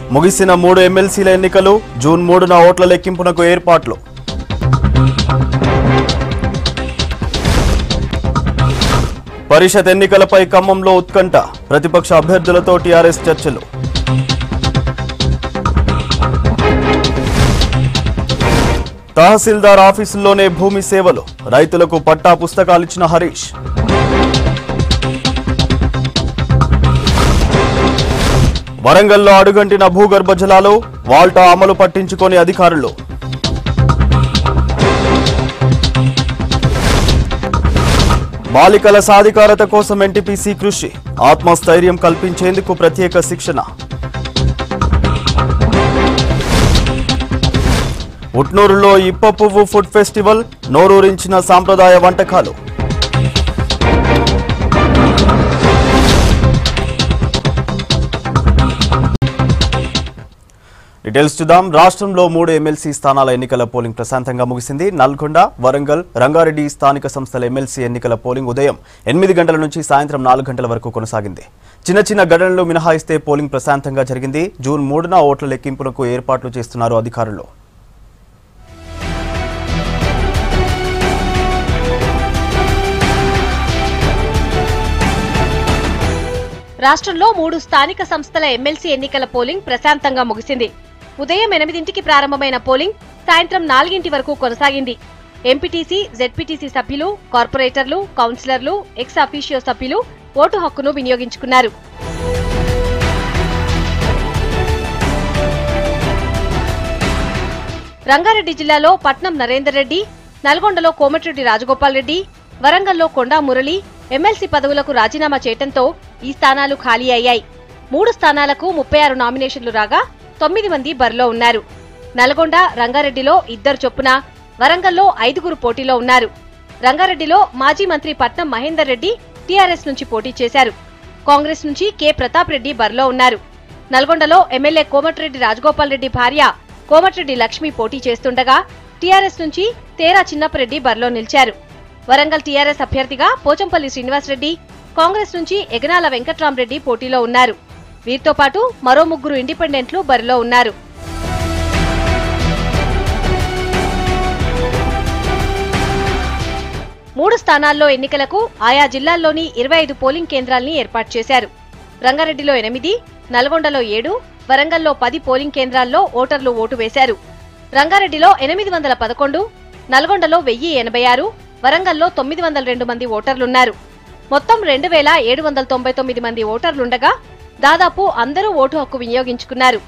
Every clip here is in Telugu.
ముగిసిన మూడు ఎమ్మెల్సీల ఎన్నికలు జూన్ మూడున ఓట్ల లెక్కింపునకు ఏర్పాట్లు పరిషత్ ఎన్నికలపై ఖమ్మంలో ఉత్కంఠ ప్రతిపక్ష అభ్యర్థులతో టీఆర్ఎస్ చర్చలు తహసీల్దార్ ఆఫీసుల్లోనే భూమి సేవలు రైతులకు పట్టా పుస్తకాలిచ్చిన హరీష్ వరంగల్లో అడుగంటిన భూగర్భ జలాలు వాల్టా అమలు పట్టించుకొని అధికారులు బాలికల సాధికారత కోసం ఎన్టీపీసీ కృషి ఆత్మస్థైర్యం కల్పించేందుకు ప్రత్యేక శిక్షణ ఉట్నూరులో ఇప్ప పువ్వు ఫుడ్ ఫెస్టివల్ నోరూరించిన సాంప్రదాయ వంటకాలు డీటెయిల్స్ చూద్దాం రాష్ట్రంలో మూడు ఎమ్మెల్సీ స్థానాల ఎన్నికల పోలింగ్ ప్రశాంతంగా ముగిసింది నల్గొండ వరంగల్ రంగారెడ్డి స్థానిక సంస్థల ఎమ్మెల్సీ ఎన్నికల పోలింగ్ ఉదయం ఎనిమిది గంటల నుంచి సాయంత్రం నాలుగు గంటల వరకు కొనసాగింది చిన్న చిన్న ఘటనలు మినహాయిస్తే పోలింగ్ ప్రశాంతంగా జరిగింది జూన్ మూడున ఓట్ల లెక్కింపునకు ఏర్పాట్లు చేస్తున్నారు అధికారులు రాష్ట్రంలో మూడు స్థానిక సంస్థల ఎమ్మెల్సీ ఎన్నికల పోలింగ్ ప్రశాంతంగా ముగిసింది ఉదయం ఎనిమిదింటికి ప్రారంభమైన పోలింగ్ సాయంత్రం నాలుగింటి వరకు కొనసాగింది ఎంపీటీసీ జెడ్పీటీసీ సభ్యులు కార్పొరేటర్లు కౌన్సిలర్లు ఎక్స్ అఫీషియో సభ్యులు ఓటు హక్కును వినియోగించుకున్నారు రంగారెడ్డి జిల్లాలో పట్నం నరేందర్ రెడ్డి నల్గొండలో కోమటిరెడ్డి రాజగోపాల్ రెడ్డి వరంగల్లో కొండా మురళి ఎమ్మెల్సీ పదవులకు రాజీనామా చేయటంతో ఈ స్థానాలు ఖాళీ అయ్యాయి మూడు స్థానాలకు ముప్పై ఆరు నామినేషన్లు రాగా తొమ్మిది మంది బరిలో ఉన్నారు నల్గొండ రంగారెడ్డిలో ఇద్దరు చొప్పున వరంగల్లో ఐదుగురు పోటీలో ఉన్నారు రంగారెడ్డిలో మాజీ మంత్రి పట్నం మహేందర్ రెడ్డి టీఆర్ఎస్ నుంచి పోటీ చేశారు కాంగ్రెస్ నుంచి కె ప్రతాప్ రెడ్డి బరిలో ఉన్నారు నల్గొండలో ఎమ్మెల్యే కోమటిరెడ్డి రాజగోపాల్ రెడ్డి భార్య కోమటిరెడ్డి లక్ష్మి పోటీ చేస్తుండగా టీఆర్ఎస్ నుంచి తేరా చిన్నప్పరెడ్డి బరిలో నిలిచారు వరంగల్ టీఆర్ఎస్ అభ్యర్థిగా పోచంపల్లి శ్రీనివాసరెడ్డి కాంగ్రెస్ నుంచి ఎగనాల వెంకట్రామరెడ్డి పోటీలో ఉన్నారు వీరితో పాటు మరో ముగ్గురు ఇండిపెండెంట్లు బరిలో ఉన్నారు మూడు స్థానాల్లో ఎన్నికలకు ఆయా జిల్లాల్లోని ఇరవై ఐదు పోలింగ్ కేంద్రాల్ని ఏర్పాటు చేశారు రంగారెడ్డిలో ఎనిమిది నల్గొండలో ఏడు వరంగల్లో పది పోలింగ్ కేంద్రాల్లో ఓటర్లు ఓటు వేశారు రంగారెడ్డిలో ఎనిమిది వందల పదకొండు నల్గొండలో వెయ్యి ఎనభై ఆరు వరంగల్లో తొమ్మిది వందల రెండు మంది ఓటర్లున్నారు మొత్తం రెండు వేల ఏడు వందల తొంభై తొమ్మిది మంది ఓటర్లుండగా దాదాపు అందరూ ఓటు హక్కు వినియోగించుకున్నారు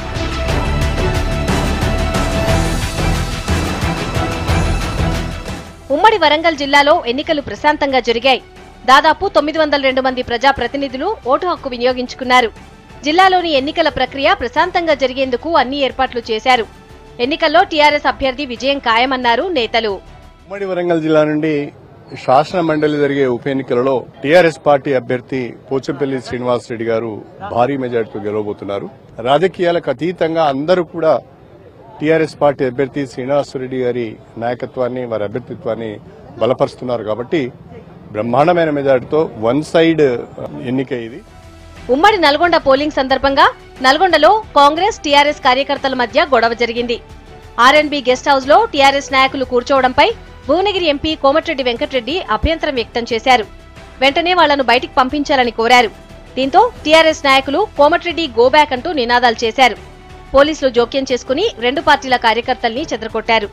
ఉమ్మడి వరంగల్ జిల్లాలో ఎన్నికలు ప్రశాంతంగా జరిగాయి దాదాపు తొమ్మిది వందల రెండు మంది ప్రజాప్రతినిధులు ఓటు హక్కు వినియోగించుకున్నారు జిల్లాలోని ఎన్నికల ప్రక్రియ ప్రశాంతంగా జరిగేందుకు అన్ని ఏర్పాట్లు చేశారు ఎన్నికల్లో టీఆర్ఎస్ అభ్యర్థి విజయం ఖాయమన్నారు నేతలు ఉమ్మడి వరంగల్ జిల్లా నుండి శాసన మండలి జరిగే ఉప ఎన్నికలలో టీఆర్ఎస్ పార్టీ అభ్యర్థి పోచంపల్లి శ్రీనివాసరెడ్డి గారు భారీ మెజార్టీతో గెలవబోతున్నారు రాజకీయాలకు అతీతంగా అందరూ కూడా టీఆర్ఎస్ పార్టీ అభ్యర్థి శ్రీనివాసరెడ్డి గారి నాయకత్వాన్ని వారి అభ్యర్థిత్వాన్ని బలపరుస్తున్నారు కాబట్టి బ్రహ్మాండమైన మెజార్టీతో వన్ సైడ్ ఎన్నిక ఇది ఉమ్మడి నల్గొండ పోలింగ్ సందర్భంగా నల్గొండలో కాంగ్రెస్ టీఆర్ఎస్ కార్యకర్తల మధ్య గొడవ జరిగింది ఆర్ఎన్బి గెస్ట్ హౌస్ లో టీఆర్ఎస్ నాయకులు కూర్చోవడంపై భువనగిరి ఎంపీ కోమటిరెడ్డి వెంకటరెడ్డి అభ్యంతరం వ్యక్తం చేశారు వెంటనే వాళ్లను బయటికి పంపించాలని కోరారు దీంతో టీఆర్ఎస్ నాయకులు కోమటిరెడ్డి గో బ్యాక్ అంటూ నినాదాలు చేశారు పోలీసులు జోక్యం చేసుకుని రెండు పార్టీల కార్యకర్తల్ని చెదరగొట్టారు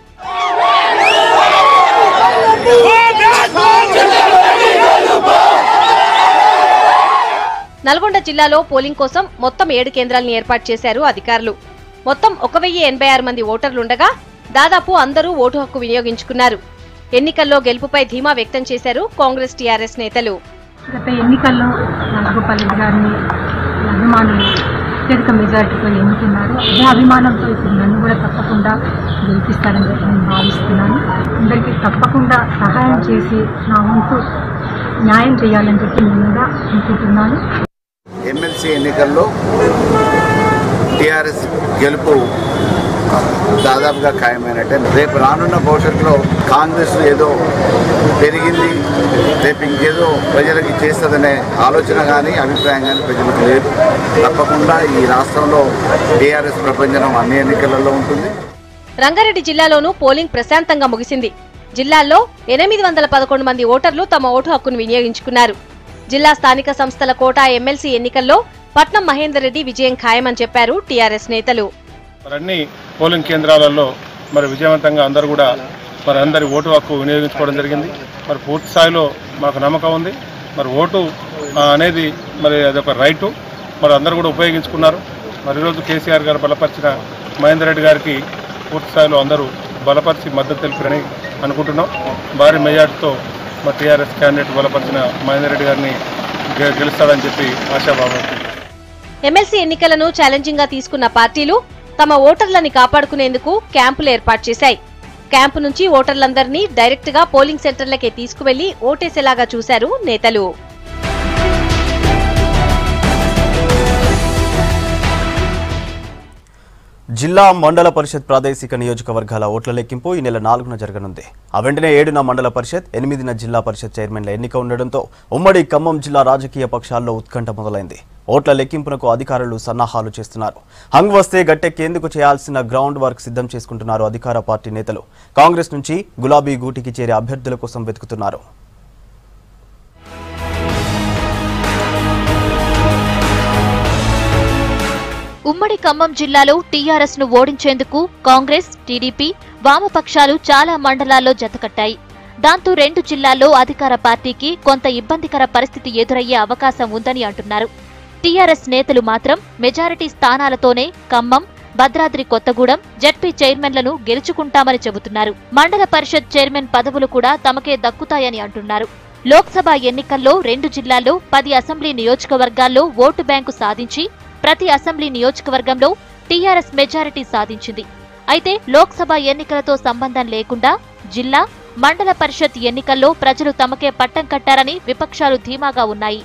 నల్గొండ జిల్లాలో పోలింగ్ కోసం మొత్తం ఏడు కేంద్రాలను ఏర్పాటు చేశారు అధికారులు మొత్తం ఒక వెయ్యి ఎనభై ఆరు మంది ఓటర్లుండగా దాదాపు అందరూ ఓటు హక్కు వినియోగించుకున్నారు ఎన్నికల్లో గెలుపుపై ధీమా వ్యక్తం చేశారు కాంగ్రెస్ టీఆర్ఎస్ నేతలు గత ఎన్నికల్లో రాజగోపాల్ రెడ్డి గారిని అభిమానులు అత్యధిక మెజార్టీతో ఎన్నుకున్నారు అదే అభిమానంతో ఇప్పుడు నన్ను కూడా తప్పకుండా గెలిపిస్తారని చెప్పి నేను భావిస్తున్నాను అందరికీ తప్పకుండా సహాయం చేసి నా వంతు న్యాయం చేయాలని చెప్పి నేను కూడా అనుకుంటున్నాను ఎమ్మెల్సీ ఎన్నికల్లో టీఆర్ఎస్ గెలుపు దాదాపుగా ఖాయమైనట్టే రేపు రానున్న భవిష్యత్తులో కాంగ్రెస్ ఏదో పెరిగింది రేపు ఇంకేదో ప్రజలకి చేస్తుందనే ఆలోచన కానీ అభిప్రాయం కానీ ప్రజలకు లేదు తప్పకుండా ఈ రాష్ట్రంలో టీఆర్ఎస్ ప్రపంచం అన్ని ఎన్నికలలో ఉంటుంది రంగారెడ్డి జిల్లాలోనూ పోలింగ్ ప్రశాంతంగా ముగిసింది జిల్లాల్లో ఎనిమిది వందల పదకొండు మంది ఓటర్లు తమ ఓటు హక్కును వినియోగించుకున్నారు జిల్లా స్థానిక సంస్థల కోటా ఎమ్మెల్సీ ఎన్నికల్లో పట్నం మహేందర్ రెడ్డి విజయం ఖాయమని చెప్పారు టీఆర్ఎస్ నేతలు మరి అన్ని పోలింగ్ కేంద్రాలలో మరి విజయవంతంగా అందరూ కూడా మరి అందరి ఓటు హక్కు వినియోగించుకోవడం జరిగింది మరి పూర్తి స్థాయిలో మాకు నమ్మకం ఉంది మరి ఓటు ఆ, అనేది మరి అదొక రైటు మరి అందరూ కూడా ఉపయోగించుకున్నారు మరి ఈరోజు కేసీఆర్ గారు బలపరిచిన మహేందర్ రెడ్డి గారికి పూర్తి స్థాయిలో అందరూ బలపరిచి మద్దతు తెలిపారని అనుకుంటున్నాం భారీ మెజార్టీతో మరి టీఆర్ఎస్ క్యాండిడేట్ బలపరిచిన మహేందర్ రెడ్డి గారిని గె- గెలుస్తాడని చెప్పి ఆశాభావం ఎమ్మెల్సీ ఎన్నికలను ఛాలెంజింగ్ గా తీసుకున్న పార్టీలు తమ ఓటర్లని కాపాడుకునేందుకు క్యాంపులు ఏర్పాటు చేశాయి క్యాంపు నుంచి ఓటర్లందరినీ డైరెక్ట్ గా పోలింగ్ సెంటర్లకే తీసుకువెళ్లి ఓటేసేలాగా చూశారు నేతలు జిల్లా మండల పరిషత్ ప్రాదేశిక నియోజకవర్గాల ఓట్ల లెక్కింపు ఈ నెల నాలుగున జరగనుంది ఆ వెంటనే ఏడున మండల పరిషత్ ఎనిమిదిన జిల్లా పరిషత్ చైర్మన్ల ఎన్నిక ఉండడంతో ఉమ్మడి ఖమ్మం జిల్లా రాజకీయ పక్షాల్లో ఉత్కంఠ మొదలైంది ఓట్ల లెక్కింపునకు అధికారులు సన్నాహాలు చేస్తున్నారు హంగ్ వస్తే గట్టెక్కేందుకు చేయాల్సిన గ్రౌండ్ వర్క్ సిద్ధం చేసుకుంటున్నారు అధికార పార్టీ నేతలు కాంగ్రెస్ నుంచి గులాబీ గూటికి చేరే అభ్యర్థుల కోసం వెతుకుతున్నారు ఉమ్మడి ఖమ్మం జిల్లాలో టీఆర్ఎస్ ను ఓడించేందుకు కాంగ్రెస్ టీడీపీ వామపక్షాలు చాలా మండలాల్లో జతకట్టాయి దాంతో రెండు జిల్లాల్లో అధికార పార్టీకి కొంత ఇబ్బందికర పరిస్థితి ఎదురయ్యే అవకాశం ఉందని అంటున్నారు టీఆర్ఎస్ నేతలు మాత్రం మెజారిటీ స్థానాలతోనే ఖమ్మం భద్రాద్రి కొత్తగూడెం జడ్పీ చైర్మన్లను గెలుచుకుంటామని చెబుతున్నారు మండల పరిషత్ చైర్మన్ పదవులు కూడా తమకే దక్కుతాయని అంటున్నారు లోక్సభ ఎన్నికల్లో రెండు జిల్లాల్లో పది అసెంబ్లీ నియోజకవర్గాల్లో ఓటు బ్యాంకు సాధించి ప్రతి అసెంబ్లీ నియోజకవర్గంలో టీఆర్ఎస్ మెజారిటీ సాధించింది అయితే లోక్సభ ఎన్నికలతో సంబంధం లేకుండా జిల్లా మండల పరిషత్ ఎన్నికల్లో ప్రజలు తమకే పట్టం కట్టారని విపక్షాలు ధీమాగా ఉన్నాయి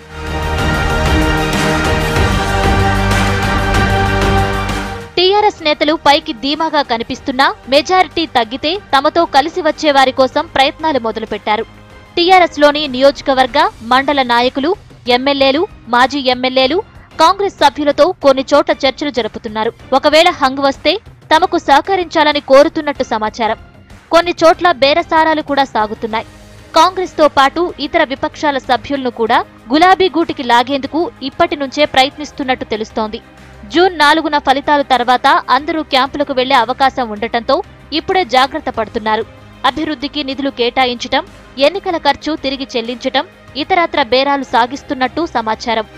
టీఆర్ఎస్ నేతలు పైకి ధీమాగా కనిపిస్తున్నా మెజారిటీ తగ్గితే తమతో కలిసి వచ్చే వారి కోసం ప్రయత్నాలు మొదలుపెట్టారు టీఆర్ఎస్ లోని నియోజకవర్గ మండల నాయకులు ఎమ్మెల్యేలు మాజీ ఎమ్మెల్యేలు కాంగ్రెస్ సభ్యులతో కొన్ని చోట్ల చర్చలు జరుపుతున్నారు ఒకవేళ హంగ్ వస్తే తమకు సహకరించాలని కోరుతున్నట్టు సమాచారం కొన్ని చోట్ల బేరసారాలు కూడా సాగుతున్నాయి కాంగ్రెస్ తో పాటు ఇతర విపక్షాల సభ్యులను కూడా గులాబీ గూటికి లాగేందుకు ఇప్పటి నుంచే ప్రయత్నిస్తున్నట్టు తెలుస్తోంది జూన్ నాలుగున ఫలితాల తర్వాత అందరూ క్యాంపులకు వెళ్లే అవకాశం ఉండటంతో ఇప్పుడే జాగ్రత్త పడుతున్నారు అభివృద్ధికి నిధులు కేటాయించటం ఎన్నికల ఖర్చు తిరిగి చెల్లించటం ఇతరత్ర బేరాలు సాగిస్తున్నట్టు సమాచారం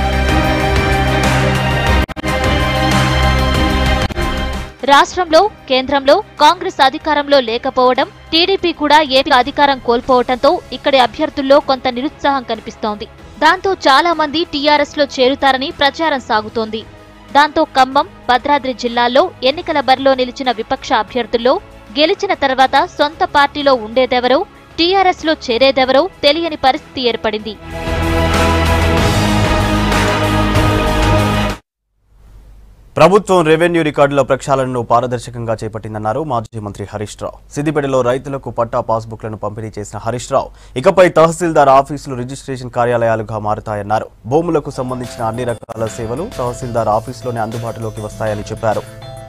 రాష్ట్రంలో కేంద్రంలో కాంగ్రెస్ అధికారంలో లేకపోవడం టీడీపీ కూడా ఏపీ అధికారం కోల్పోవడంతో ఇక్కడి అభ్యర్థుల్లో కొంత నిరుత్సాహం కనిపిస్తోంది దాంతో చాలా మంది టీఆర్ఎస్ లో చేరుతారని ప్రచారం సాగుతోంది దాంతో ఖమ్మం భద్రాద్రి జిల్లాల్లో ఎన్నికల బరిలో నిలిచిన విపక్ష అభ్యర్థుల్లో గెలిచిన తర్వాత సొంత పార్టీలో ఉండేదెవరో టీఆర్ఎస్ లో చేరేదెవరో తెలియని పరిస్థితి ఏర్పడింది ప్రభుత్వం రెవెన్యూ రికార్డుల ప్రక్షాళనను పారదర్శకంగా చేపట్టిందన్నారు మాజీ మంత్రి హరీష్ రావు సిద్దిపేటలో రైతులకు పట్టా పాస్బుక్లను పంపిణీ చేసిన హరీష్ రావు ఇకపై తహసీల్దార్ ఆఫీసులు రిజిస్ట్రేషన్ కార్యాలయాలుగా మారుతాయన్నారు భూములకు సంబంధించిన అన్ని రకాల సేవలు తహసీల్దార్ ఆఫీసులోనే అందుబాటులోకి వస్తాయని చెప్పారు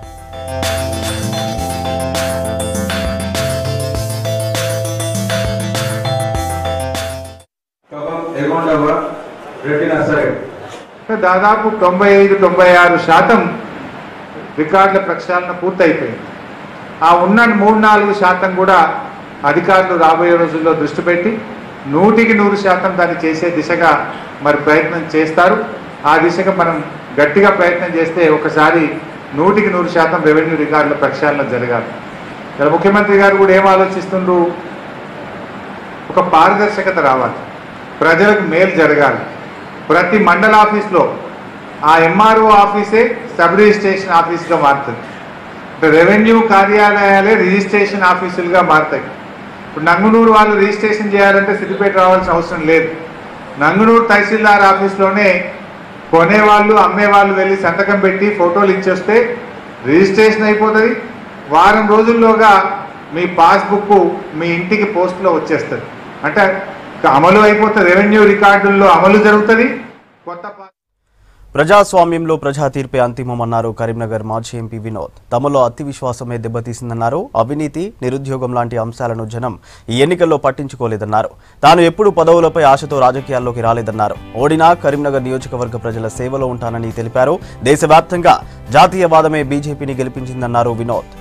ఎల్గొండవ రెడ్డి నర్సరీ దాదాపు తొంభై ఐదు తొంభై ఆరు శాతం రికార్డుల ప్రక్షాళన పూర్తయిపోయింది ఆ ఉన్న మూడు నాలుగు శాతం కూడా అధికారులు రాబోయే రోజుల్లో దృష్టి పెట్టి నూటికి నూరు శాతం దాన్ని చేసే దిశగా మరి ప్రయత్నం చేస్తారు ఆ దిశగా మనం గట్టిగా ప్రయత్నం చేస్తే ఒకసారి నూటికి నూరు శాతం రెవెన్యూ రికార్డుల ప్రక్షాళన జరగాలి ఇలా ముఖ్యమంత్రి గారు కూడా ఏం ఆలోచిస్తుండ్రు ఒక పారదర్శకత రావాలి ప్రజలకు మేలు జరగాలి ప్రతి మండల ఆఫీస్లో ఆ ఎంఆర్ఓ ఆఫీసే సబ్ రిజిస్ట్రేషన్ ఆఫీస్గా మారుతుంది రెవెన్యూ కార్యాలయాలే రిజిస్ట్రేషన్ ఆఫీసులుగా మారుతాయి ఇప్పుడు నంగునూరు వాళ్ళు రిజిస్ట్రేషన్ చేయాలంటే సిద్దిపేట రావాల్సిన అవసరం లేదు నంగునూరు తహసీల్దార్ ఆఫీస్లోనే కొనేవాళ్ళు అమ్మేవాళ్ళు వెళ్ళి సంతకం పెట్టి ఫోటోలు ఇచ్చేస్తే రిజిస్ట్రేషన్ అయిపోతుంది వారం రోజుల్లోగా మీ పాస్బుక్ మీ ఇంటికి పోస్ట్లో వచ్చేస్తుంది అంటే అమలు అయిపోతుంది రెవెన్యూ రికార్డుల్లో అమలు జరుగుతుంది కొత్త పా- ప్రజాస్వామ్యంలో ప్రజా తీర్పే అంతిమమన్నారు కరీంనగర్ మాజీ ఎంపీ వినోద్ తమలో అతి విశ్వాసమే దెబ్బతీసిందన్నారు అవినీతి నిరుద్యోగం లాంటి అంశాలను జనం ఈ ఎన్నికల్లో పట్టించుకోలేదన్నారు తాను ఎప్పుడు పదవులపై ఆశతో రాజకీయాల్లోకి రాలేదన్నారు ఓడినా కరీంనగర్ నియోజకవర్గ ప్రజల సేవలో ఉంటానని తెలిపారు దేశవ్యాప్తంగా జాతీయవాదమే బీజేపీని గెలిపించిందన్నారు వినోద్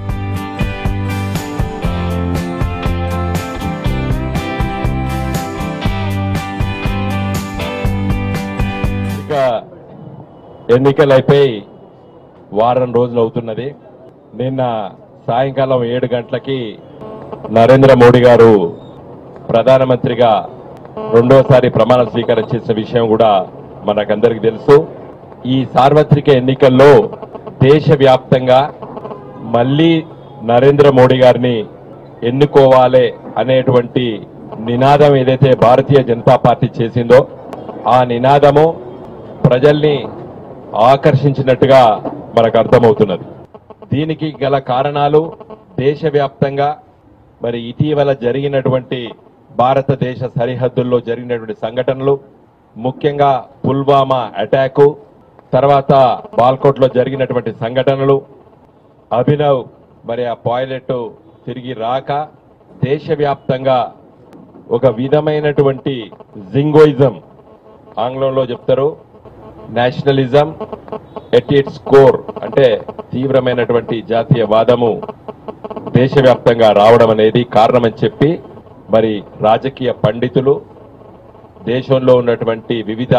ఇక ఎన్నికలు అయిపోయి వారం రోజులు అవుతున్నది నిన్న సాయంకాలం ఏడు గంటలకి నరేంద్ర మోడీ గారు ప్రధానమంత్రిగా రెండోసారి ప్రమాణ స్వీకారం చేసిన విషయం కూడా మనకందరికి తెలుసు ఈ సార్వత్రిక ఎన్నికల్లో దేశవ్యాప్తంగా మళ్ళీ నరేంద్ర మోడీ గారిని ఎన్నుకోవాలి అనేటువంటి నినాదం ఏదైతే భారతీయ జనతా పార్టీ చేసిందో ఆ నినాదము ప్రజల్ని ఆకర్షించినట్టుగా మనకు అర్థమవుతున్నది దీనికి గల కారణాలు దేశవ్యాప్తంగా మరి ఇటీవల జరిగినటువంటి భారతదేశ సరిహద్దుల్లో జరిగినటువంటి సంఘటనలు ముఖ్యంగా పుల్వామా అటాకు తర్వాత బాల్కోట్లో జరిగినటువంటి సంఘటనలు అభినవ్ మరి ఆ పాయిలెట్ తిరిగి రాక దేశవ్యాప్తంగా ఒక విధమైనటువంటి జింగోయిజం ఆంగ్లంలో చెప్తారు నేషనలిజం ఎట్ ఇట్స్ కోర్ అంటే తీవ్రమైనటువంటి జాతీయవాదము దేశవ్యాప్తంగా రావడం అనేది కారణమని చెప్పి మరి రాజకీయ పండితులు దేశంలో ఉన్నటువంటి వివిధ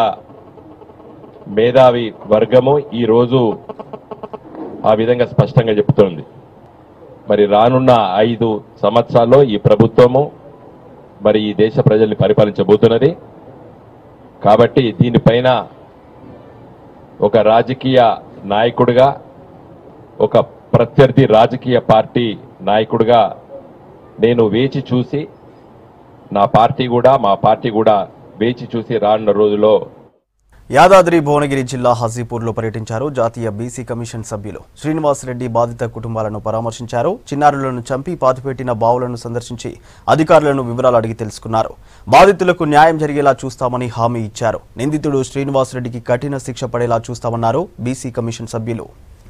మేధావి వర్గము ఈ రోజు ఆ విధంగా స్పష్టంగా చెప్తోంది మరి రానున్న ఐదు సంవత్సరాల్లో ఈ ప్రభుత్వము మరి ఈ దేశ ప్రజల్ని పరిపాలించబోతున్నది కాబట్టి దీనిపైన ఒక రాజకీయ నాయకుడిగా ఒక ప్రత్యర్థి రాజకీయ పార్టీ నాయకుడిగా నేను వేచి చూసి నా పార్టీ కూడా మా పార్టీ కూడా వేచి చూసి రానున్న రోజుల్లో యాదాద్రి భువనగిరి జిల్లా హజీపూర్లో పర్యటించారు జాతీయ బీసీ కమిషన్ సభ్యులు శ్రీనివాసరెడ్డి బాధిత కుటుంబాలను పరామర్శించారు చిన్నారులను చంపి పాతిపెట్టిన బావులను సందర్శించి అధికారులను వివరాలు అడిగి తెలుసుకున్నారు బాధితులకు న్యాయం జరిగేలా చూస్తామని హామీ ఇచ్చారు నిందితుడు శ్రీనివాసరెడ్డికి కఠిన శిక్ష పడేలా చూస్తామన్నారు బీసీ కమిషన్ సభ్యులు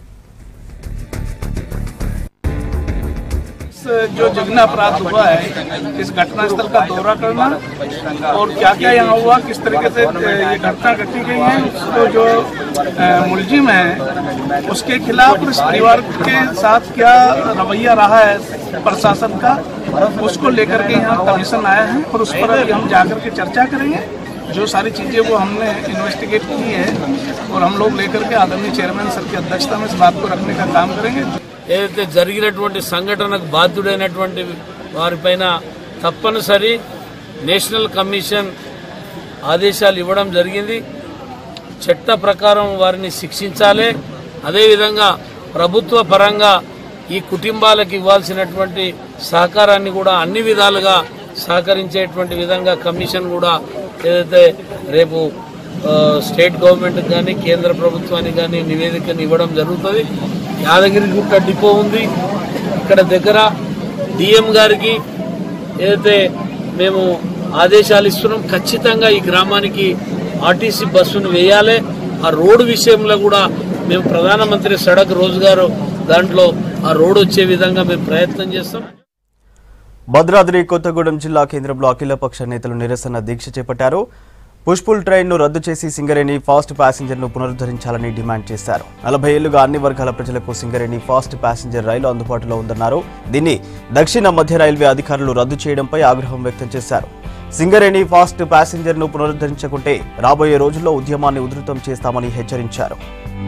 जो जघन्य अपराध हुआ है इस घटना स्थल का दौरा करना और क्या क्या यहाँ हुआ किस तरीके से ये घटना घटी गई है उसको जो अ, मुलजिम है उसके खिलाफ इस परिवार के साथ क्या रवैया रहा है प्रशासन का उसको लेकर के यहाँ कमीशन आया है और उस पर अभी हम जाकर के चर्चा करेंगे जो सारी चीजें वो हमने इन्वेस्टिगेट की है और हम लोग लेकर के आदरणीय चेयरमैन सर की अध्यक्षता में इस बात को रखने का काम करेंगे ఏదైతే జరిగినటువంటి సంఘటనకు బాధ్యుడైనటువంటి వారిపైన తప్పనిసరి నేషనల్ కమిషన్ ఆదేశాలు ఇవ్వడం జరిగింది చట్ట ప్రకారం వారిని శిక్షించాలి అదేవిధంగా ప్రభుత్వ పరంగా ఈ కుటుంబాలకు ఇవ్వాల్సినటువంటి సహకారాన్ని కూడా అన్ని విధాలుగా సహకరించేటువంటి విధంగా కమిషన్ కూడా ఏదైతే రేపు ఆ, స్టేట్ గవర్నమెంట్ కానీ కేంద్ర ప్రభుత్వానికి కానీ నివేదికను ఇవ్వడం జరుగుతుంది యాదగిరిగుట్ట డిపో ఉంది ఇక్కడ దగ్గర డిఎం గారికి ఏదైతే మేము ఆదేశాలు ఇస్తున్నాం ఖచ్చితంగా ఈ గ్రామానికి ఆర్టీసీ బస్సును వేయాలి ఆ రోడ్డు విషయంలో కూడా మేము ప్రధానమంత్రి సడక్ రోజ్గారు దాంట్లో ఆ రోడ్డు వచ్చే విధంగా మేము ప్రయత్నం చేస్తాం భద్రాద్రి కొత్తగూడెం జిల్లా కేంద్రంలో అఖిలపక్ష నేతలు నిరసన దీక్ష చేపట్టారు పుష్పుల్ ట్రైన్ ను రద్దు చేసి సింగరేణి ఫాస్ట్ ప్యాసింజర్ ను పునరుద్ధరించాలని డిమాండ్ చేశారు నలభై ఏళ్లుగా అన్ని వర్గాల ప్రజలకు సింగరేణి ఫాస్ట్ ప్యాసింజర్ రైలు అందుబాటులో ఉందన్నారు దీన్ని దక్షిణ మధ్య రైల్వే అధికారులు రద్దు చేయడంపై ఆగ్రహం వ్యక్తం చేశారు సింగరేణి ఫాస్ట్ ప్యాసింజర్ ను పునరుద్ధరించకుంటే రాబోయే రోజుల్లో ఉద్యమాన్ని ఉధృతం చేస్తామని హెచ్చరించారు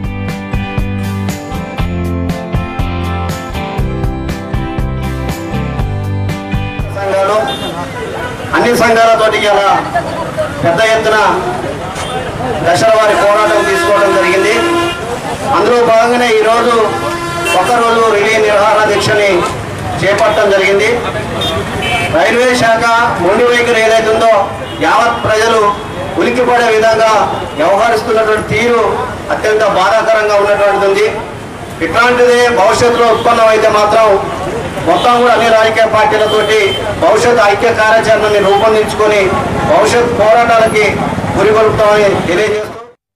సంఘాలు అన్ని సంఘాలతోటి ఇలా పెద్ద ఎత్తున దశల వారి పోరాటం తీసుకోవడం జరిగింది అందులో భాగంగానే ఈరోజు ఒక్కరోజు రిలే నిర్వహణ దీక్షని చేపట్టడం జరిగింది రైల్వే శాఖ మొండి వైఖరి ఏదైతే ఉందో యావత్ ప్రజలు ఉలిక్కిపడే విధంగా వ్యవహరిస్తున్నటువంటి తీరు అత్యంత బాధాకరంగా ఉన్నటువంటిది ఉంది ఇట్లాంటిదే భవిష్యత్తులో ఉత్పన్నం అయితే మాత్రం మొత్తం కూడా అన్ని రాజకీయ పార్టీలతోటి భవిష్యత్ ఐక్య కార్యాచరణని రూపొందించుకొని భవిష్యత్ పోరాటాలకి గురిగొలుపుతామని తెలియజేస్తూ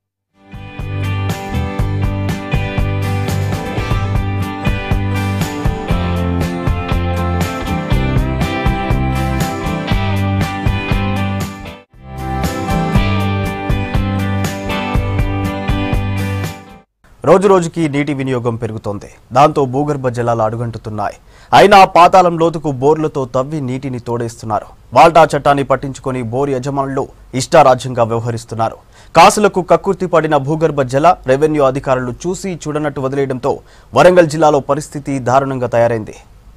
రోజు రోజుకి నీటి వినియోగం పెరుగుతోంది దాంతో భూగర్భ జలాలు అడుగంటుతున్నాయి అయినా పాతాళం లోతుకు బోర్లతో తవ్వి నీటిని తోడేస్తున్నారు వాల్టా చట్టాన్ని పట్టించుకొని బోర్ యజమానులు ఇష్టారాజ్యంగా వ్యవహరిస్తున్నారు కాసులకు కక్కుర్తి పడిన భూగర్భ జల రెవెన్యూ అధికారులు చూసి చూడనట్టు వదిలేయడంతో వరంగల్ జిల్లాలో పరిస్థితి దారుణంగా తయారైంది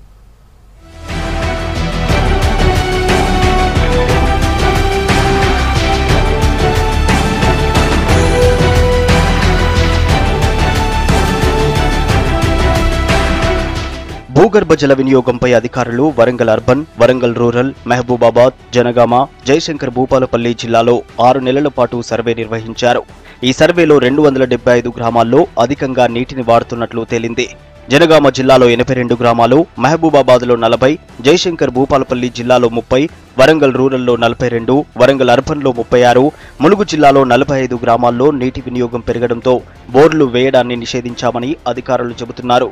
భూగర్భ జల వినియోగంపై అధికారులు వరంగల్ అర్బన్ వరంగల్ రూరల్ మహబూబాబాద్ జనగామ జయశంకర్ భూపాలపల్లి జిల్లాలో ఆరు నెలల పాటు సర్వే నిర్వహించారు ఈ సర్వేలో రెండు వందల డెబ్బై ఐదు గ్రామాల్లో అధికంగా నీటిని వాడుతున్నట్లు తేలింది జనగామ జిల్లాలో ఎనభై రెండు గ్రామాలు మహబూబాబాద్లో నలభై జయశంకర్ భూపాలపల్లి జిల్లాలో ముప్పై వరంగల్ రూరల్లో నలభై రెండు వరంగల్ అర్బన్లో ముప్పై ఆరు ములుగు జిల్లాలో నలభై ఐదు గ్రామాల్లో నీటి వినియోగం పెరగడంతో బోర్లు వేయడాన్ని నిషేధించామని అధికారులు చెబుతున్నారు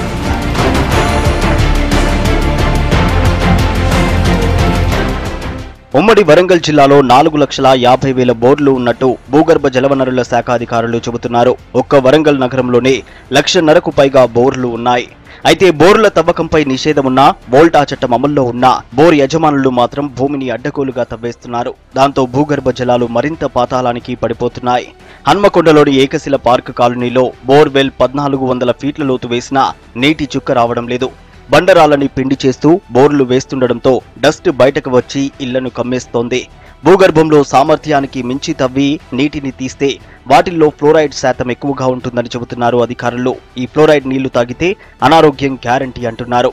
ఉమ్మడి వరంగల్ జిల్లాలో నాలుగు లక్షల యాభై వేల బోర్లు ఉన్నట్టు భూగర్భ జలవనరుల శాఖ అధికారులు చెబుతున్నారు ఒక్క వరంగల్ నగరంలోనే లక్షన్నరకు పైగా బోర్లు ఉన్నాయి అయితే బోర్ల తవ్వకంపై నిషేధమున్నా వోల్టా చట్టం అమల్లో ఉన్నా బోర్ యజమానులు మాత్రం భూమిని అడ్డగోలుగా తవ్వేస్తున్నారు దాంతో భూగర్భ జలాలు మరింత పాతాళానికి పడిపోతున్నాయి హన్మకొండలోని ఏకశిల పార్క్ కాలనీలో బోర్వెల్ పద్నాలుగు వందల ఫీట్ల లోతు వేసినా నీటి చుక్క రావడం లేదు బండరాలని పిండి చేస్తూ బోర్లు వేస్తుండడంతో డస్ట్ బయటకు వచ్చి ఇళ్లను కమ్మేస్తోంది భూగర్భంలో సామర్థ్యానికి మించి తవ్వి నీటిని తీస్తే వాటిల్లో ఫ్లోరైడ్ శాతం ఎక్కువగా ఉంటుందని చెబుతున్నారు అధికారులు ఈ ఫ్లోరైడ్ నీళ్లు తాగితే అనారోగ్యం గ్యారంటీ అంటున్నారు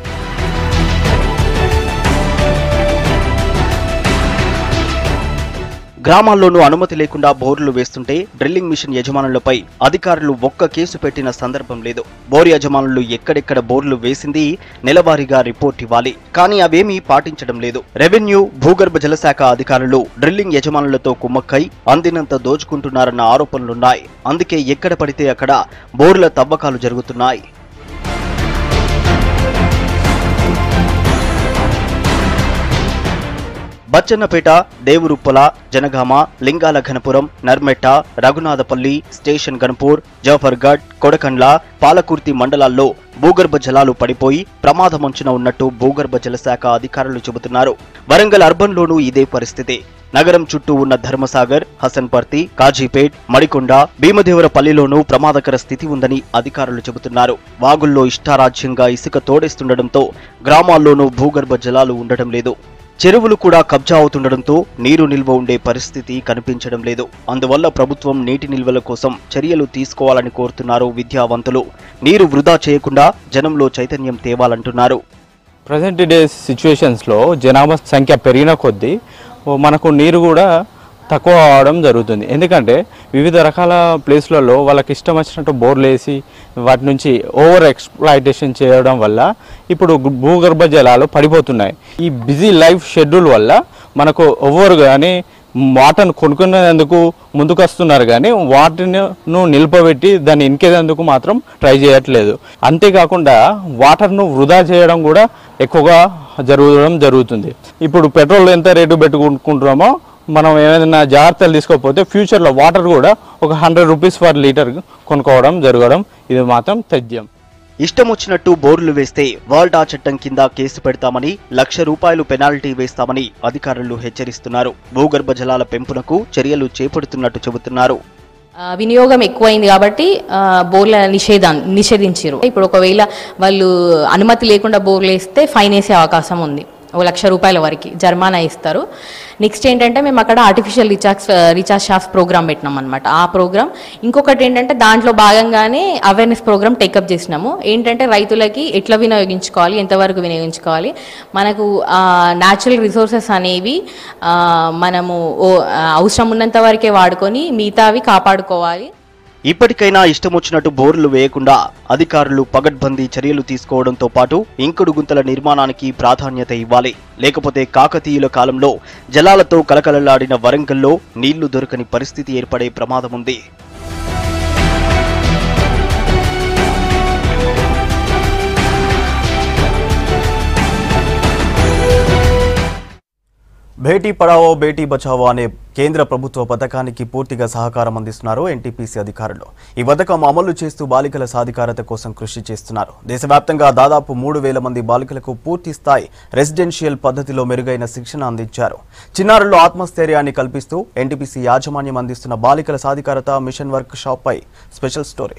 గ్రామాల్లోనూ అనుమతి లేకుండా బోర్లు వేస్తుంటే డ్రిల్లింగ్ మిషన్ యజమానులపై అధికారులు ఒక్క కేసు పెట్టిన సందర్భం లేదు బోర్ యజమానులు ఎక్కడెక్కడ బోర్లు వేసింది నెలవారీగా రిపోర్ట్ ఇవ్వాలి కానీ అవేమీ పాటించడం లేదు రెవెన్యూ భూగర్భ జలశాఖ అధికారులు డ్రిల్లింగ్ యజమానులతో కుమ్మక్కై అందినంత దోచుకుంటున్నారన్న ఆరోపణలున్నాయి అందుకే ఎక్కడ పడితే అక్కడ బోర్ల తవ్వకాలు జరుగుతున్నాయి బచ్చన్నపేట దేవురుప్పల జనగామ లింగాల ఘనపురం నర్మెట్ట రఘునాథపల్లి స్టేషన్ గన్పూర్ జాఫర్గఢ్ కొడకండ్ల పాలకుర్తి మండలాల్లో భూగర్భ జలాలు పడిపోయి ప్రమాదమంచున ఉన్నట్టు భూగర్భ జలశాఖ అధికారులు చెబుతున్నారు వరంగల్ అర్బన్లోనూ ఇదే పరిస్థితి నగరం చుట్టూ ఉన్న ధర్మసాగర్ హసన్పర్తి కాజీపేట్ మడికొండ భీమదేవరపల్లిలోనూ ప్రమాదకర స్థితి ఉందని అధికారులు చెబుతున్నారు వాగుల్లో ఇష్టారాజ్యంగా ఇసుక తోడేస్తుండటంతో గ్రామాల్లోనూ భూగర్భ జలాలు ఉండటం లేదు చెరువులు కూడా కబ్జా అవుతుండటంతో నీరు నిల్వ ఉండే పరిస్థితి కనిపించడం లేదు అందువల్ల ప్రభుత్వం నీటి నిల్వల కోసం చర్యలు తీసుకోవాలని కోరుతున్నారు విద్యావంతులు నీరు వృధా చేయకుండా జనంలో చైతన్యం తేవాలంటున్నారు ప్రజెంట్ డే సిచ్యువేషన్స్లో జనాభా సంఖ్య పెరిగిన కొద్దీ ఓ మనకు నీరు కూడా తక్కువ అవడం జరుగుతుంది ఎందుకంటే వివిధ రకాల ప్లేస్లలో వాళ్ళకి ఇష్టం వచ్చినట్టు బోర్లు వేసి వాటి నుంచి ఓవర్ ఎక్స్ప్లాయిటేషన్ చేయడం వల్ల ఇప్పుడు గు- భూగర్భ జలాలు పడిపోతున్నాయి ఈ బిజీ లైఫ్ షెడ్యూల్ వల్ల మనకు ఎవరు కానీ వాటర్ను కొనుక్కునేందుకు ముందుకు వస్తున్నారు కానీ వాటిని నిలిపబెట్టి దాన్ని ఇంకేందుకు మాత్రం ట్రై చేయట్లేదు అంతేకాకుండా వాటర్ను వృధా చేయడం కూడా ఎక్కువగా జరగడం జరుగుతుంది ఇప్పుడు పెట్రోల్ ఎంత రేటు పెట్టుకుంటున్నామో మనం ఏదైనా జాగ్రత్తలు తీసుకోకపోతే ఫ్యూచర్లో వాటర్ కూడా ఒక హండ్రెడ్ రూపీస్ పర్ లీటర్ కొనుక్కోవడం జరగడం ఇది మాత్రం తథ్యం ఇష్టం వచ్చినట్టు బోర్లు వేస్తే వాల్టా చట్టం కింద కేసు పెడతామని లక్ష రూపాయలు పెనాల్టీ వేస్తామని అధికారులు హెచ్చరిస్తున్నారు భూగర్భ జలాల పెంపునకు చర్యలు చేపడుతున్నట్టు చెబుతున్నారు ఆ, వినియోగం ఎక్కువైంది కాబట్టి ఆ, బోర్ల నిషేధం నిషేధించారు ఇప్పుడు ఒకవేళ వాళ్ళు అనుమతి లేకుండా బోర్లు వేస్తే ఫైన్ వేసే అవకాశం ఉంది ఓ లక్ష రూపాయల వరకు జరిమానా ఇస్తారు నెక్స్ట్ ఏంటంటే మేము అక్కడ artificial recharge recharge shaft programme పెట్టినాం అనమాట ఆ ప్రోగ్రామ్ ఇంకొకటి ఏంటంటే దాంట్లో భాగంగానే అవేర్నెస్ ప్రోగ్రామ్ టేకప్ చేసినాము ఏంటంటే రైతులకి ఎట్లా వినియోగించుకోవాలి ఎంతవరకు వినియోగించుకోవాలి మనకు న్యాచురల్ రిసోర్సెస్ అనేవి ఆ, మనము ఓ ఆ, అవసరం ఉన్నంత వరకే వాడుకొని మిగతావి కాపాడుకోవాలి ఇప్పటికైనా ఇష్టమొచ్చినట్టు బోర్లు వేయకుండా అధికారులు పగడ్బందీ చర్యలు తీసుకోవడంతో పాటు ఇంకుడు గుంతల నిర్మాణానికి ప్రాధాన్యత ఇవ్వాలి లేకపోతే కాకతీయుల కాలంలో జలాలతో కలకలలాడిన వరంగల్లో నీళ్లు దొరకని పరిస్థితి ఏర్పడే ప్రమాదముంది బేటీ పడావో బేటీ బచావో అనే కేంద్ర ప్రభుత్వ పథకానికి పూర్తిగా సహకారం అందిస్తున్నారు ఎన్టీపీసీ అధికారులు ఈ పథకం అమలు చేస్తూ బాలికల సాధికారత కోసం కృషి చేస్తున్నారు దేశవ్యాప్తంగా దాదాపు మూడు వేల మంది బాలికలకు పూర్తి స్థాయి రెసిడెన్షియల్ పద్ధతిలో మెరుగైన శిక్షణ అందించారు చిన్నారుల్లో ఆత్మస్థైర్యాన్ని కల్పిస్తూ ఎన్టీపీసీ యాజమాన్యం అందిస్తున్న బాలికల సాధికారత మిషన్ వర్క్ షాప్ పై స్పెషల్ స్టోరీ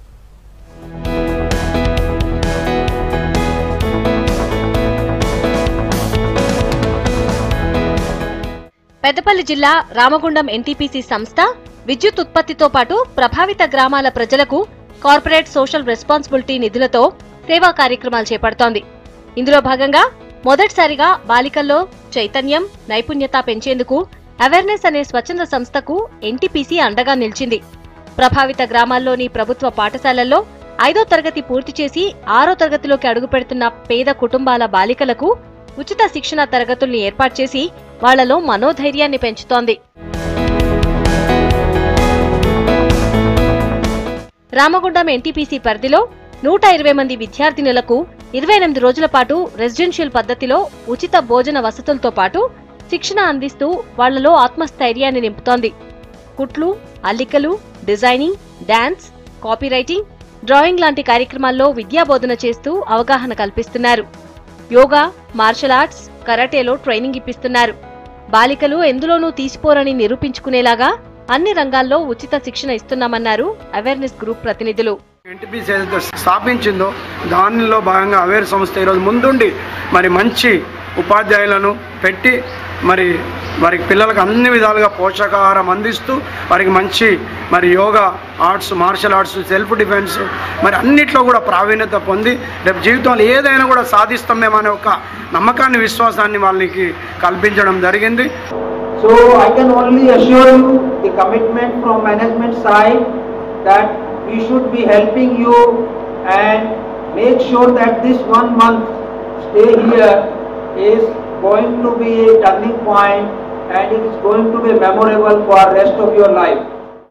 పెద్దపల్లి జిల్లా రామగుండం ఎన్టీపీసీ సంస్థ విద్యుత్ ఉత్పత్తితో పాటు ప్రభావిత గ్రామాల ప్రజలకు కార్పొరేట్ సోషల్ రెస్పాన్సిబిలిటీ నిధులతో సేవా కార్యక్రమాలు చేపడుతోంది ఇందులో భాగంగా మొదటిసారిగా బాలికల్లో చైతన్యం నైపుణ్యత పెంచేందుకు అవేర్నెస్ అనే స్వచ్ఛంద సంస్థకు ఎన్టీపీసీ అండగా నిలిచింది ప్రభావిత గ్రామాల్లోని ప్రభుత్వ పాఠశాలల్లో ఐదో తరగతి పూర్తి చేసి ఆరో తరగతిలోకి అడుగుపెడుతున్న పేద కుటుంబాల బాలికలకు ఉచిత శిక్షణ తరగతుల్ని ఏర్పాటు చేసి వాళ్లలో మనోధైర్యాన్ని పెంచుతోంది రామగుండం ఎన్టీపీసీ పరిధిలో నూట ఇరవై మంది విద్యార్థినులకు ఇరవై ఎనిమిది రోజుల పాటు రెసిడెన్షియల్ పద్ధతిలో ఉచిత భోజన వసతులతో పాటు శిక్షణ అందిస్తూ వాళ్లలో ఆత్మస్థైర్యాన్ని నింపుతోంది కుట్లు అల్లికలు డిజైనింగ్ డాన్స్ కాపీరైటింగ్ డ్రాయింగ్ లాంటి కార్యక్రమాల్లో విద్యాబోధన చేస్తూ అవగాహన కల్పిస్తున్నారు యోగా మార్షల్ ఆర్ట్స్ కరాటేలో ట్రైనింగ్ ఇప్పిస్తున్నారు బాలికలు ఎందులోనూ తీసిపోరని నిరూపించుకునేలాగా అన్ని రంగాల్లో ఉచిత శిక్షణ ఇస్తున్నామన్నారు అవేర్నెస్ గ్రూప్ ప్రతినిధులు ఎన్టీపీసీ ఏదైతే స్థాపించిందో దానిలో భాగంగా అవేర్ సంస్థ ఈరోజు ముందుండి మరి మంచి ఉపాధ్యాయులను పెట్టి మరి వారికి పిల్లలకు అన్ని విధాలుగా పోషకాహారం అందిస్తూ వారికి మంచి మరి yoga arts martial arts self defence మరి అన్నిట్లో కూడా ప్రావీణ్యత పొంది రేపు జీవితంలో ఏదైనా కూడా సాధిస్తాం మేమనే ఒక నమ్మకాన్ని విశ్వాసాన్ని వాళ్ళకి కల్పించడం జరిగింది So I can only assure you the commitment from management side that we should be helping you and make sure that this one month stay here is going to be a turning point and it is going to be memorable for rest of your life.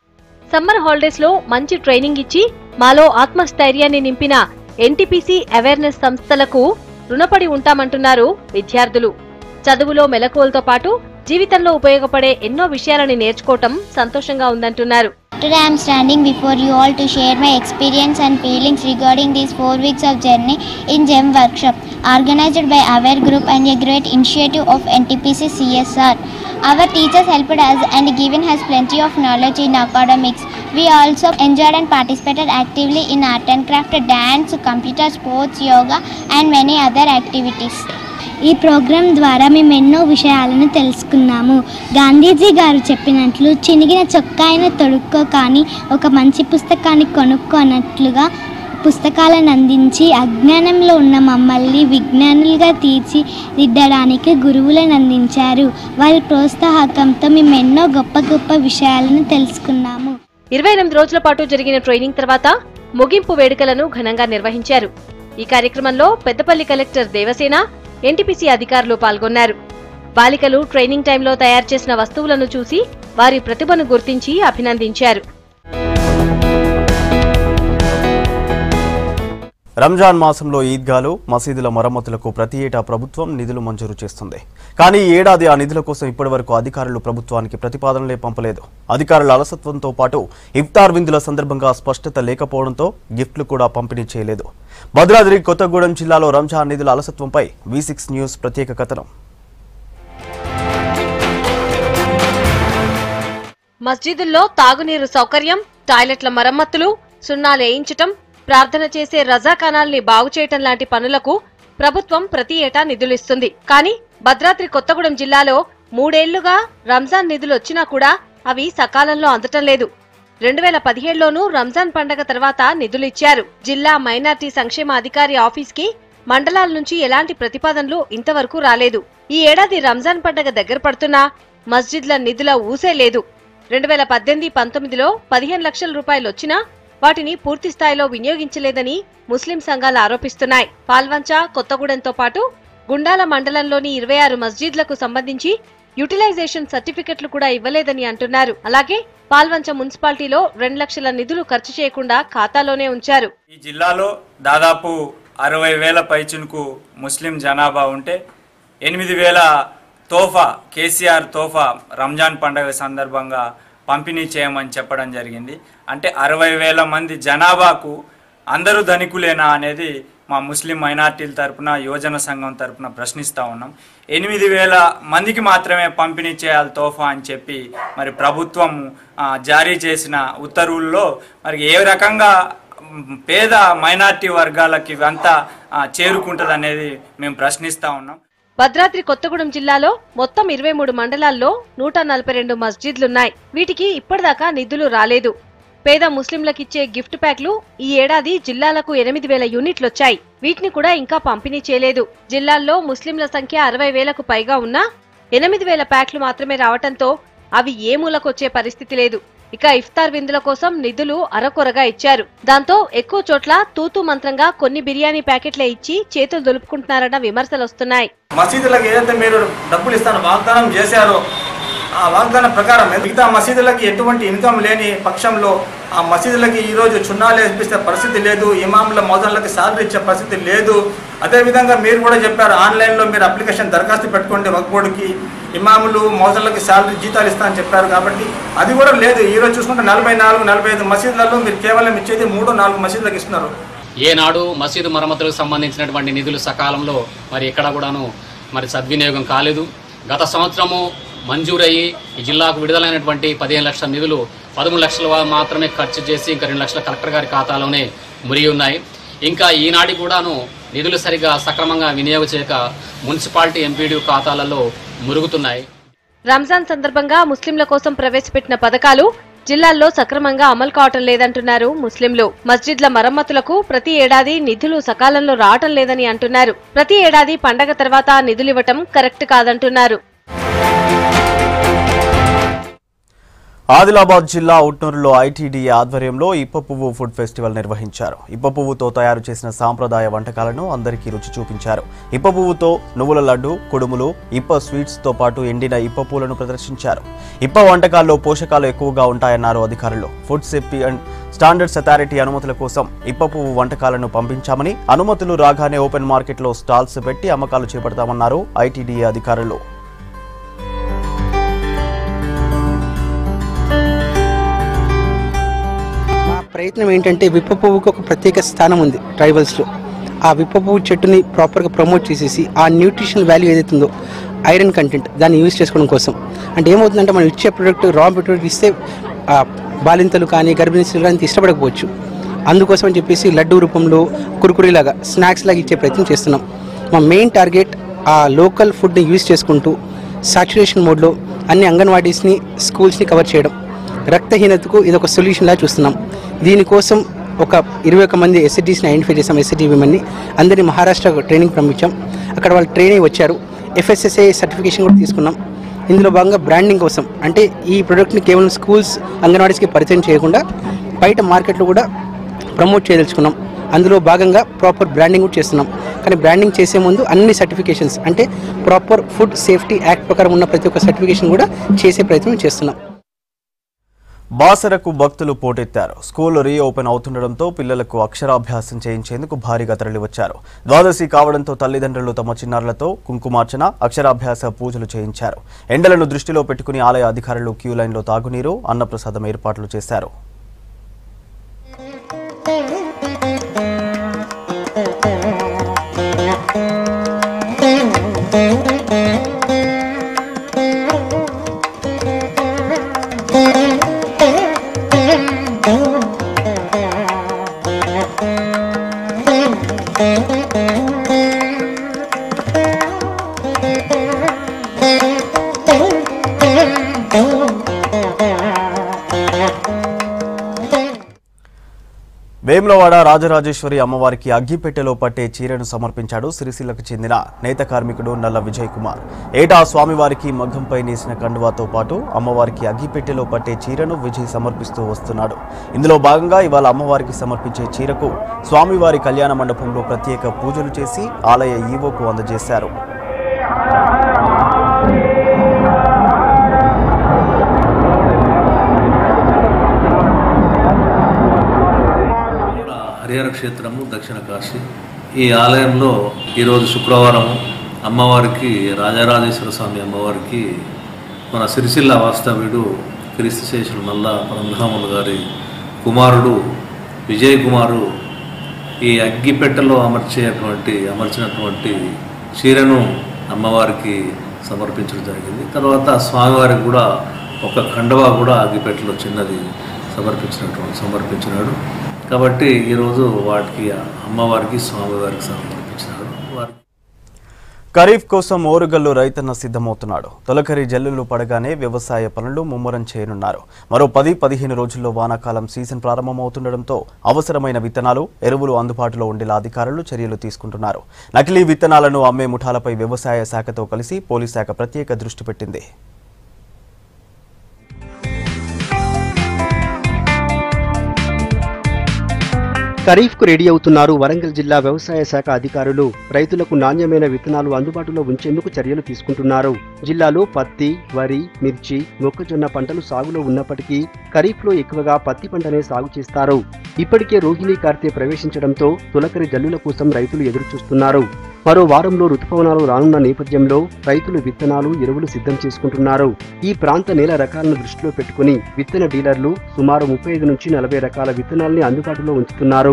Summer holidays లో మంచి ట్రైనింగ్ ఇచ్చి మాలో ఆత్మస్థైర్యాన్ని నింపిన ఎన్టీపీసీ అవేర్నెస్ సంస్థలకు రుణపడి ఉంటామంటున్నారు విద్యార్థులు చదువులో మెలకువలతో పాటు జీవితంలో ఉపయోగపడే ఎన్నో విషయాలని నేర్చుకోవటం సంతోషంగా ఉందంటున్నారు Today I am standing before you all to share my experience and feelings regarding these four weeks of journey in GEM workshop organized by Aware Group and a great initiative of NTPC CSR. Our teachers helped us and given us plenty of knowledge in academics. We also enjoyed and participated actively in art and craft, dance, computer sports, yoga and many other activities. ఈ ప్రోగ్రాం ద్వారా మేము ఎన్నో విషయాలను తెలుసుకున్నాము గాంధీజీ గారు చెప్పినట్లు చినిగిన చొక్కాయిని తొడుక్కో కానీ ఒక మంచి పుస్తకాన్ని కొనుక్కోనట్లుగా పుస్తకాలను అందించి అజ్ఞానంలో ఉన్న మమ్మల్ని విజ్ఞానులుగా తీర్చిదిద్దడానికి గురువులను అందించారు వారి ప్రోత్సాహకంతో మేము ఎన్నో గొప్ప గొప్ప విషయాలను తెలుసుకున్నాము ఇరవై ఎనిమిది రోజుల పాటు జరిగిన ట్రైనింగ్ తర్వాత ముగింపు వేడుకలను ఘనంగా నిర్వహించారు ఈ కార్యక్రమంలో పెద్దపల్లి కలెక్టర్ దేవసేన ఎన్టీపీసీ అధికారులు పాల్గొన్నారు బాలికలు ట్రైనింగ్ టైంలో తయారు చేసిన వస్తువులను చూసి వారి ప్రతిభను గుర్తించి అభినందించారు రంజాన్ మాసంలో ఈద్గాలు మసీదుల మరమ్మతులకు ప్రతి ఏటా ప్రభుత్వం నిధులు మంజూరు చేస్తుంది కానీ ఈ ఏడాది ఆ నిధుల కోసం ఇప్పటివరకు అధికారులు ప్రభుత్వానికి ప్రతిపాదనలే పంపలేదు అధికారుల అలసత్వంతో పాటు ఇఫ్తార్ విందుల సందర్భంగా స్పష్టత లేకపోవడంతో గిఫ్ట్లు కూడా పంపిణీ చేయలేదు భద్రాద్రి కొత్తగూడెం జిల్లాలో రంజాన్ నిధుల అలసత్వంపై వి సిక్స్ న్యూస్ ప్రత్యేక కథనం మస్జిదుల్లో తాగునీరు సౌకర్యం టాయిలెట్ల మరమ్మతులు సున్నాలు వేయించటం ప్రార్థన చేసే రజాఖానాల్ని బాగు చేయటం లాంటి పనులకు ప్రభుత్వం ప్రతి ఏటా నిధులిస్తుంది కానీ భద్రాద్రి కొత్తగూడెం జిల్లాలో మూడేళ్లుగా రంజాన్ నిధులు వచ్చినా కూడా అవి సకాలంలో అందటం లేదు రెండు వేల పదిహేడులోనూ రంజాన్ పండగ తర్వాత నిధులిచ్చారు జిల్లా మైనార్టీ సంక్షేమ అధికారి ఆఫీస్కి మండలాల నుంచి ఎలాంటి ప్రతిపాదనలు ఇంతవరకు రాలేదు ఈ ఏడాది రంజాన్ పండగ దగ్గర పడుతున్నా మస్జిద్ల నిధుల ఊసే లేదు రెండు వేల పద్దెనిమిది పంతొమ్మిదిలో పదిహేను లక్షల రూపాయలు వచ్చినా వాటిని పూర్తి స్థాయిలో వినియోగించలేదని ముస్లిం సంఘాలు ఆరోపిస్తున్నాయి పాల్వంచ కొత్తగూడెంతో పాటు గుండాల మండలంలోని ఇరవై ఆరు మస్జిద్లకు సంబంధించి యూటిలైజేషన్ సర్టిఫికెట్లు కూడా ఇవ్వలేదని అంటున్నారు అలాగే పాల్వంచ మున్సిపాలిటీలో రెండు లక్షల నిధులు ఖర్చు చేయకుండా ఖాతాలోనే ఉంచారు ఈ జిల్లాలో దాదాపు అరవై వేల పైచునుకు ముస్లిం జనాభా ఉంటే ఎనిమిది వేల తోఫా కేసీఆర్ తోఫా రంజాన్ పండుగ సందర్భంగా పంపిణీ చేయమని చెప్పడం జరిగింది అంటే అరవై వేల మంది జనాభాకు అందరూ ధనికులేనా అనేది మా ముస్లిం మైనార్టీల తరపున యువజన సంఘం తరపున ప్రశ్నిస్తూ ఉన్నాం ఎనిమిది వేల మందికి మాత్రమే పంపిణీ చేయాలి తోఫా అని చెప్పి మరి ప్రభుత్వం ఆ, జారీ చేసిన ఉత్తర్వుల్లో మరి ఏ రకంగా మ్, పేద మైనార్టీ వర్గాలకి ఇవంతా చేరుకుంటుంది అనేది మేము ప్రశ్నిస్తూ ఉన్నాం భద్రాద్రి కొత్తగూడెం జిల్లాలో మొత్తం ఇరవై మూడు మండలాల్లో నూట నలభై రెండు మస్జిద్లున్నాయి వీటికి ఇప్పటిదాకా నిధులు రాలేదు పేద ముస్లింలకిచ్చే గిఫ్ట్ ప్యాక్లు ఈ ఏడాది జిల్లాలకు ఎనిమిది వేల యూనిట్లొచ్చాయి వీటిని కూడా ఇంకా పంపిణీ చేయలేదు జిల్లాల్లో ముస్లింల సంఖ్య అరవై వేలకు పైగా ఉన్నా ఎనిమిది వేల ప్యాక్లు మాత్రమే రావటంతో అవి ఏ మూలకొచ్చే పరిస్థితి లేదు ఇక ఇఫ్తార్ విందుల కోసం నిధులు అరకొరగా ఇచ్చారు దాంతో ఎక్కువ చోట్ల తూతూ మంత్రంగా కొన్ని బిర్యానీ ప్యాకెట్లే ఇచ్చి చేతులు దులుపుకుంటున్నారన్న విమర్శలొస్తున్నాయి మసీదులకు ఏదైతే మీరు డబ్బులు ఇస్తాను వాగ్దానం చేశారో ఆ వాగ్దానం ప్రకారం మిగతా మసీదులకి ఎటువంటి ఇన్కమ్ లేని పక్షంలో ఆ మసీదులకి ఈరోజు చున్నాలు వేపిస్తే పరిస్థితి లేదు ఇమాముల మోదన్లకి సాలరీ ఇచ్చే పరిస్థితి లేదు అదేవిధంగా మీరు కూడా చెప్పారు ఆన్లైన్లో మీరు అప్లికేషన్ దరఖాస్తు పెట్టుకోండి వక్ బోర్డుకి ఇమాములు మోదన్లకి సాలరీ జీతాలు ఇస్తా అని చెప్పారు కాబట్టి అది కూడా లేదు ఈరోజు చూసుకుంటే నలభై నాలుగు నలభై ఐదు మసీదులలో మీరు కేవలం ఇచ్చేది మూడు నాలుగు మసీదులకు ఇస్తున్నారు ఏనాడు మసీదు మరమ్మతులకు సంబంధించినటువంటి నిధులు సకాలంలో మరి ఎక్కడ కూడాను మరి సద్వినియోగం కాలేదు గత సంవత్సరము మంజూరయ్యి ఈ జిల్లాకు విడుదలైనటువంటి పదిహేను లక్షల నిధులు పదమూడు లక్షల మాత్రమే ఖర్చు చేసి ఇంకా రెండు లక్షల కలెక్టర్ గారి ఖాతాలోనే మురిగి ఉన్నాయి ఇంకా ఈనాటి కూడాను నిధులు సరిగా సక్రమంగా వినియోగ చేయక మున్సిపాలిటీ ఎంపీడీ ఖాతాలలో మురుగుతున్నాయి రంజాన్ సందర్భంగా ముస్లింల కోసం ప్రవేశపెట్టిన పథకాలు జిల్లాల్లో సక్రమంగా అమలు కావటం లేదంటున్నారు ముస్లింలు మస్జిద్ల మరమ్మతులకు ప్రతి ఏడాది నిధులు సకాలంలో రావటం లేదని అంటున్నారు ప్రతి ఏడాది పండగ తర్వాత నిధులివ్వటం కరెక్ట్ కాదంటున్నారు ఆదిలాబాద్ జిల్లా ఉట్నూరులో ఐటీడీఏ ఆధ్వర్యంలో ఇప్ప పువ్వు ఫుడ్ ఫెస్టివల్ నిర్వహించారు ఇప్ప పువ్వుతో తయారు చేసిన సాంప్రదాయ వంటకాలను అందరికీ రుచి చూపించారు ఇప్ప పువ్వుతో నువ్వుల లడ్డు కుడుములు ఇప్ప స్వీట్స్ తో పాటు ఎండిన ఇప్ప పూలను ప్రదర్శించారు ఇప్ప వంటకాల్లో పోషకాలు ఎక్కువగా ఉంటాయన్నారు అధికారులు food safety and standards authority అనుమతుల కోసం ఇప్ప పువ్వు వంటకాలను పంపించామని అనుమతులు రాగానే ఓపెన్ మార్కెట్లో స్టాల్స్ పెట్టి అమ్మకాలు చేపడతామన్నారు ఐటీడీఏ అధికారులు మా ప్రయత్నం ఏంటంటే విప్ప పువ్వుకి ఒక ప్రత్యేక స్థానం ఉంది ట్రైబల్స్లో ఆ విప్ప పువ్వు చెట్టుని ప్రాపర్గా ప్రమోట్ చేసేసి ఆ న్యూట్రిషన్ వాల్యూ ఏదైతే ఉందో ఐరన్ కంటెంట్ దాన్ని యూజ్ చేసుకోవడం కోసం అంటే ఏమవుతుందంటే మనం ఇచ్చే ప్రొడక్ట్ రా ప్రొడక్ట్ ఇస్తే ఆ, బాలింతలు కానీ గర్భిణీ స్త్రీలు కానీ ఇష్టపడకపోవచ్చు అందుకోసం అని చెప్పేసి లడ్డు రూపంలో కురుకురీలాగా స్నాక్స్ లాగా ఇచ్చే ప్రయత్నం చేస్తున్నాం మా మెయిన్ టార్గెట్ ఆ లోకల్ ఫుడ్ని యూజ్ చేసుకుంటూ సాచురేషన్ మోడ్లో అన్ని అంగన్వాడీస్ని స్కూల్స్ని కవర్ చేయడం రక్తహీనతకు ఇది ఒక సొల్యూషన్లా చూస్తున్నాం దీనికోసం ఒక ఇరవై ఒక మంది ఎస్ఐటీస్ని ఐడెంటిఫై చేసాం ఎస్ఐటీ విమెన్ని అందరినీ మహారాష్ట్ర ట్రైనింగ్ పంపించాం అక్కడ వాళ్ళు ట్రైనింగ్ వచ్చారు ఎఫ్ఎస్ఎస్ఐ సర్టిఫికేషన్ కూడా తీసుకున్నాం ఇందులో భాగంగా బ్రాండింగ్ కోసం అంటే ఈ ప్రోడక్ట్ని కేవలం స్కూల్స్ అంగన్వాడీస్కి పరిచయం చేయకుండా బయట మార్కెట్లో కూడా ప్రమోట్ చేయదలుచుకున్నాం అందులో భాగంగా ప్రాపర్ బ్రాండింగ్ కూడా చేస్తున్నాం కానీ బ్రాండింగ్ చేసే ముందు అన్ని సర్టిఫికేషన్స్ అంటే ప్రాపర్ ఫుడ్ సేఫ్టీ యాక్ట్ ప్రకారం ఉన్న ప్రతి ఒక్క సర్టిఫికేషన్ కూడా చేసే ప్రయత్నం చేస్తున్నాం బాసరకు భక్తులు పోటెత్తారు స్కూల్ రీఓపెన్ అవుతుండటంతో పిల్లలకు అక్షరాభ్యాసం చేయించేందుకు భారీగా తరలివచ్చారు ద్వాదశి కావడంతో తల్లిదండ్రులు తమ చిన్నారులతో కుంకుమార్చన అక్షరాభ్యాస పూజలు చేయించారు ఎండలను దృష్టిలో పెట్టుకుని ఆలయ అధికారులు క్యూ లైన్లో తాగునీరు అన్నప్రసాదం ఏర్పాట్లు చేశారు వేములవాడ రాజరాజేశ్వరి అమ్మవారికి అగ్గిపెట్టెలో పట్టే చీరను సమర్పించాడు సిరిసిల్లకు చెందిన నేత కార్మికుడు నల్ల విజయ్ కుమార్ ఏటా స్వామివారికి మగ్గంపై నేసిన కండువాతో పాటు అమ్మవారికి అగ్గిపెట్టెలో పట్టే చీరను విజయ్ సమర్పిస్తూ వస్తున్నాడు ఇందులో భాగంగా ఇవాళ అమ్మవారికి సమర్పించే చీరకు స్వామివారి కళ్యాణ మండపంలో ప్రత్యేక పూజలు చేసి ఆలయ ఈవోకు అందజేశారు హరిహర క్షేత్రము దక్షిణ కాశీ ఈ ఆలయంలో ఈరోజు శుక్రవారం అమ్మవారికి రాజరాజేశ్వర స్వామి అమ్మవారికి మన సిరిసిల్ల వాస్తవ్యుడు క్రీస్తుశేషులు నల్ల పరంధాములు గారి కుమారుడు విజయ్ కుమారు ఈ అగ్గిపెట్టెలో అమర్చేటువంటి అమర్చినటువంటి చీరను అమ్మవారికి సమర్పించడం జరిగింది తర్వాత స్వామివారికి కూడా ఒక ఖండవా కూడా అగ్గిపెట్టెలో చిన్నది సమర్పించినటువంటి సమర్పించినాడు కాబట్టి ఈరోజు వాటికి అమ్మవారికి స్వామివారికి సమర్పించినాడు వారికి ఖరీఫ్ కోసం ఓరుగల్లు రైతన్న సిద్ధమవుతున్నాడు తొలకరి జల్లులు పడగానే వ్యవసాయ పనులు ముమ్మరం చేయనున్నారు మరో పది పదిహేను రోజుల్లో వానాకాలం సీజన్ ప్రారంభమవుతుండటంతో అవసరమైన విత్తనాలు ఎరువులు అందుబాటులో ఉండేలా అధికారులు చర్యలు తీసుకుంటున్నారు నకిలీ విత్తనాలను అమ్మే ముఠాలపై వ్యవసాయ శాఖతో కలిసి పోలీస్ శాఖ ప్రత్యేక దృష్టి పెట్టింది ఖరీఫ్కు రెడీ అవుతున్నారు వరంగల్ జిల్లా వ్యవసాయ శాఖ అధికారులు రైతులకు నాణ్యమైన విత్తనాలు అందుబాటులో ఉంచేందుకు చర్యలు తీసుకుంటున్నారు జిల్లాలో పత్తి వరి మిర్చి మొక్కజొన్న పంటలు సాగులో ఉన్నప్పటికీ ఖరీఫ్లో ఎక్కువగా పత్తి పంటనే సాగు చేస్తారు ఇప్పటికే రోహిణీ కార్తె ప్రవేశించడంతో తొలకరి జల్లుల కోసం రైతులు ఎదురుచూస్తున్నారు మరో వారంలో రుతుపవనాలు రానున్న నేపథ్యంలో రైతులు విత్తనాలు ఎరువులు సిద్ధం చేసుకుంటున్నారు ఈ ప్రాంత నేల రకాలను దృష్టిలో పెట్టుకుని విత్తన డీలర్లు సుమారు ముప్పై ఐదు నుంచి నలభై రకాల విత్తనాల్ని అందుబాటులో ఉంచుతున్నారు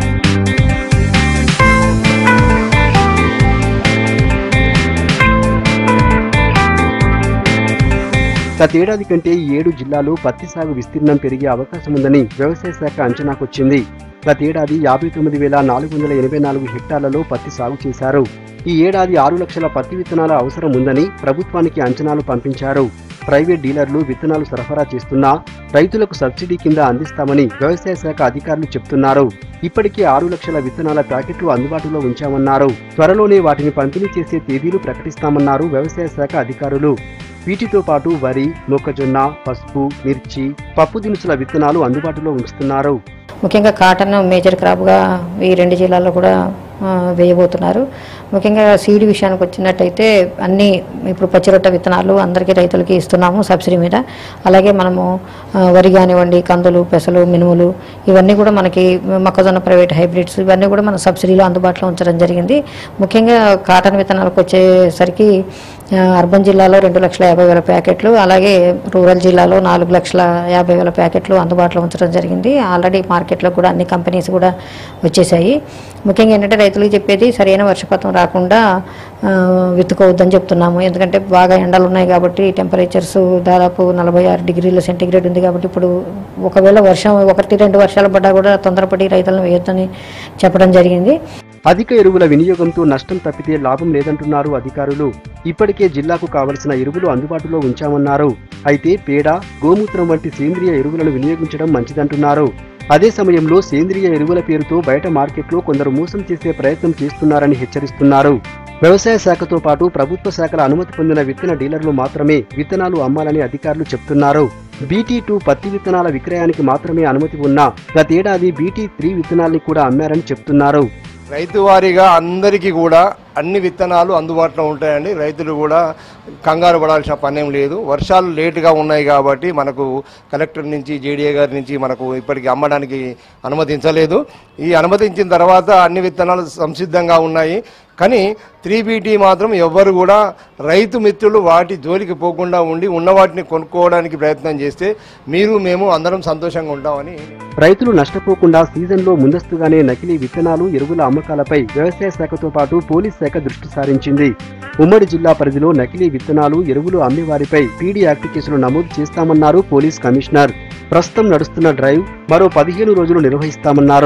గతేడాది కంటే ఈ ఏడు జిల్లాలో పత్తి సాగు విస్తీర్ణం పెరిగే అవకాశం ఉందని వ్యవసాయ శాఖ అంచనాకొచ్చింది గతేడాది యాభై తొమ్మిది వేల నాలుగు వందల ఎనభై నాలుగు హెక్టార్లలో పత్తి సాగు చేశారు ఈ ఏడాది ఆరు లక్షల పత్తి విత్తనాల అవసరం ఉందని ప్రభుత్వానికి అంచనాలు పంపించారు ప్రైవేట్ డీలర్లు విత్తనాలు సరఫరా చేస్తున్నా రైతులకు సబ్సిడీ కింద అందిస్తామని వ్యవసాయ శాఖ అధికారులు చెప్తున్నారు ఇప్పటికే ఆరు లక్షల విత్తనాల ప్యాకెట్లు అందుబాటులో ఉంచామన్నారు త్వరలోనే వాటిని పంపిణీ చేసే తేదీలు ప్రకటిస్తామన్నారు వ్యవసాయ శాఖ అధికారులు వీటితో పాటు వరి మొక్కజొన్న పసుపు మిర్చి పప్పు దినుసుల విత్తనాలు అందుబాటులో ఉంచుతున్నారు ముఖ్యంగా కాటన్ మేజర్ క్రాప్గా ఈ రెండు జిల్లాల్లో కూడా ఆ, వేయబోతున్నారు ముఖ్యంగా సీడ్ విషయానికి వచ్చినట్టయితే అన్ని ఇప్పుడు పచ్చిరొట్ట విత్తనాలు అందరికీ రైతులకి ఇస్తున్నాము సబ్సిడీ మీద అలాగే మనము ఆ, వరి కానివ్వండి కందులు పెసలు మినుములు ఇవన్నీ కూడా మనకి మొక్కజొన్న ప్రైవేట్ హైబ్రిడ్స్ ఇవన్నీ కూడా మన సబ్సిడీలో అందుబాటులో ఉంచడం జరిగింది ముఖ్యంగా కాటన్ విత్తనాలకు వచ్చేసరికి ఆ, అర్బన్ జిల్లాలో రెండు లక్షల యాభై వేల ప్యాకెట్లు అలాగే రూరల్ జిల్లాలో నాలుగు లక్షల యాభై వేల ప్యాకెట్లు అందుబాటులో ఉంచడం జరిగింది ఆల్రెడీ మార్కెట్లో కూడా అన్ని కంపెనీస్ కూడా వచ్చేసాయి ముఖ్యంగా ఏంటంటే రైతులకు చెప్పేది సరైన వర్షపాతం రాకుండా ఆ, విత్తుకోవద్దని చెప్తున్నాము ఎందుకంటే బాగా ఎండలు ఉన్నాయి కాబట్టి టెంపరేచర్స్ దాదాపు నలభై ఆరు డిగ్రీల సెంటీగ్రేడ్ ఉంది కాబట్టి ఇప్పుడు ఒకవేళ వర్షం ఒకటి రెండు వర్షాలు పడ్డా కూడా తొందరపడి రైతులను వేయొద్దని చెప్పడం జరిగింది అధిక ఎరువుల వినియోగంతో నష్టం తప్పితే లాభం లేదంటున్నారు అధికారులు ఇప్పటికే జిల్లాకు కావలసిన ఎరువులు అందుబాటులో ఉంచామన్నారు అయితే పేడ గోమూత్రం వంటి సేంద్రియ ఎరువులను వినియోగించడం మంచిదంటున్నారు అదే సమయంలో సేంద్రియ ఎరువుల పేరుతో బయట మార్కెట్లో కొందరు మోసం చేసే ప్రయత్నం చేస్తున్నారని హెచ్చరిస్తున్నారు వ్యవసాయ శాఖతో పాటు ప్రభుత్వ శాఖల అనుమతి పొందిన విత్తన డీలర్లు మాత్రమే విత్తనాలు అమ్మాలని అధికారులు చెప్తున్నారు బీటీ టూ పత్తి విత్తనాల విక్రయానికి మాత్రమే అనుమతి ఉన్నా గతేడాది బీటీ త్రీ విత్తనాల్ని కూడా అమ్మారని చెప్తున్నారు రైతు వారీగా అందరికీ కూడా అన్ని విత్తనాలు అందుబాటులో ఉంటాయండి రైతులు కూడా కంగారు పడాల్సిన పనేం లేదు వర్షాలు లేటుగా ఉన్నాయి కాబట్టి మనకు కలెక్టర్ నుంచి జేడీఏ గారి నుంచి మనకు ఇప్పటికి అమ్మడానికి అనుమతించలేదు ఈ అనుమతించిన తర్వాత అన్ని విత్తనాలు సంసిద్ధంగా ఉన్నాయి కానీ త్రీ బీటీ మాత్రం ఎవ్వరు కూడా రైతు మిత్రులు వాటి జోలికి పోకుండా ఉండి ఉన్న వాటిని కొనుక్కోవడానికి ప్రయత్నం చేస్తే మీరు మేము అందరం సంతోషంగా ఉంటామని రైతులు నష్టపోకుండా సీజన్లో ముందస్తుగానే నకిలీ విత్తనాలు ఎరువుల అమ్మకాలపై వ్యవసాయ శాఖతో పాటు పోలీస్ శాఖ దృష్టి సారించింది ఉమ్మడి జిల్లా పరిధిలో నకిలీ విత్తనాలు ఎరువులు అమ్మేవారిపై పీడీ యాక్ట్ కేసులు నమోదు చేస్తామన్నారు పోలీస్ కమిషనర్ ప్రస్తుతం నడుస్తున్న డ్రైవ్ మరో పదిహేను రోజులు నిర్వహిస్తామన్నారు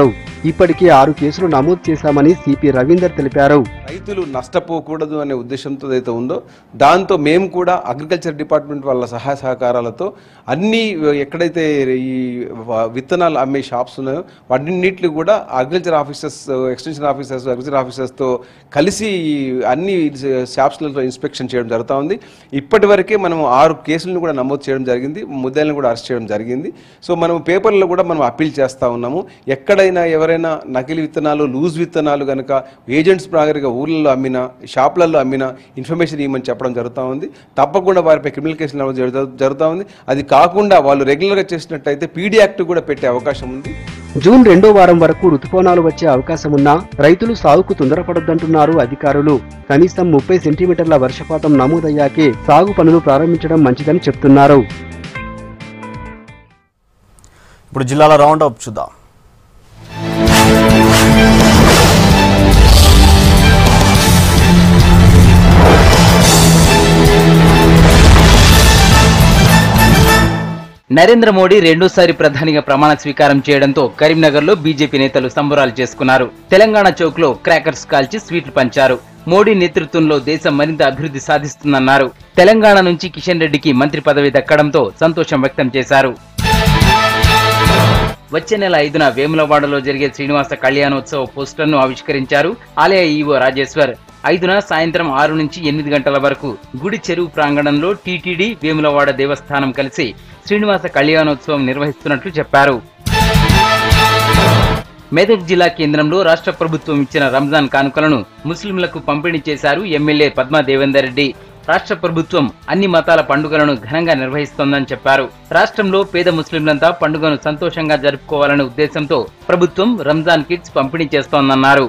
ఇప్పటికే ఆరు కేసులు నమోదు చేశామని సిపి రవీందర్ తెలిపారు రైతులు నష్టపోకూడదు అనే ఉద్దేశంతో ఏదైతే ఉందో దాంతో మేము కూడా అగ్రికల్చర్ డిపార్ట్మెంట్ వాళ్ళ సహాయ సహకారాలతో అన్ని ఎక్కడైతే ఈ వ- విత్తనాలు అమ్మే షాప్స్ ఉన్నాయో వాటిన్నిటిని కూడా agriculture officers extension officers agriculture ఆఫీసర్స్తో కలిసి ఈ అన్ని షాప్స్లలో ఇన్స్పెక్షన్ చేయడం జరుగుతూ ఉంది ఇప్పటి వరకే మనం ఆరు కేసులను కూడా నమోదు చేయడం జరిగింది ముద్దాయిలను కూడా అరెస్ట్ చేయడం జరిగింది సో మనం పేపర్లో కూడా మనం అప్పీల్ చేస్తూ ఉన్నాము ఎక్కడైనా ఎవరైనా నకిలీ విత్తనాలు లూజ్ విత్తనాలు కనుక ఏజెంట్స్ ప్రాగరిగా ఊళ్ళల్లో అమ్మినా షాపులలో అమ్మినా ఇన్ఫర్మేషన్ ఇవ్వమని చెప్పడం జరుగుతూ ఉంది తప్పకుండా వారిపై క్రిమినల్ కేసులు నమోదు జరుగు- జరుగుతూ ఉంది అది కాకుండా వాళ్ళు రెగ్యులర్గా చేసినట్టయితే పీడీ యాక్ట్ కూడా పెట్టే అవకాశం ఉంది జూన్ రెండో వారం వరకు రుతుపవనాలు వచ్చే అవకాశం ఉన్నా రైతులు సాగుకు తొందరపడొద్దంటున్నారు అధికారులు కనీసం ముప్పై సెంటీమీటర్ల వర్షపాతం నమోదయ్యాకే సాగు పనులు ప్రారంభించడం మంచిదని చెప్తున్నారు ఇప్పుడు జిల్లాల రౌండ్ అప్ చూద్దాం నరేంద్ర మోడీ రెండోసారి ప్రధానిగా ప్రమాణ స్వీకారం చేయడంతో కరీంనగర్లో బీజేపీ నేతలు సంబరాలు చేసుకున్నారు తెలంగాణ చౌక్ లో క్రాకర్స్ కాల్చి స్వీట్లు పంచారు మోడీ నేతృత్వంలో దేశం మరింత అభివృద్ధి సాధిస్తుందన్నారు తెలంగాణ నుంచి కిషన్ రెడ్డికి మంత్రి పదవి దక్కడంతో సంతోషం వ్యక్తం చేశారు వచ్చే నెల ఐదున వేములవాడలో జరిగే శ్రీనివాస కళ్యాణోత్సవ పోస్టర్ను ఆవిష్కరించారు ఆలయ ఈవో రాజేశ్వర్ ఐదున సాయంత్రం ఆరు నుంచి ఎనిమిది గంటల వరకు గుడి చెరువు ప్రాంగణంలో టీటీడీ వేములవాడ దేవస్థానం కలిసి శ్రీనివాస కళ్యాణోత్సవం నిర్వహిస్తున్నట్లు చెప్పారు మెదక్ జిల్లా కేంద్రంలో రాష్ట్ర ప్రభుత్వం ఇచ్చిన రంజాన్ కానుకలను ముస్లింలకు పంపిణీ చేశారు ఎమ్మెల్యే పద్మా దేవేందర్ రెడ్డి రాష్ట్ర ప్రభుత్వం అన్ని మతాల పండుగలను ఘనంగా నిర్వహిస్తోందని చెప్పారు రాష్ట్రంలో పేద ముస్లింలంతా పండుగను సంతోషంగా జరుపుకోవాలనే ఉద్దేశంతో ప్రభుత్వం రంజాన్ కిట్స్ పంపిణీ చేస్తోందన్నారు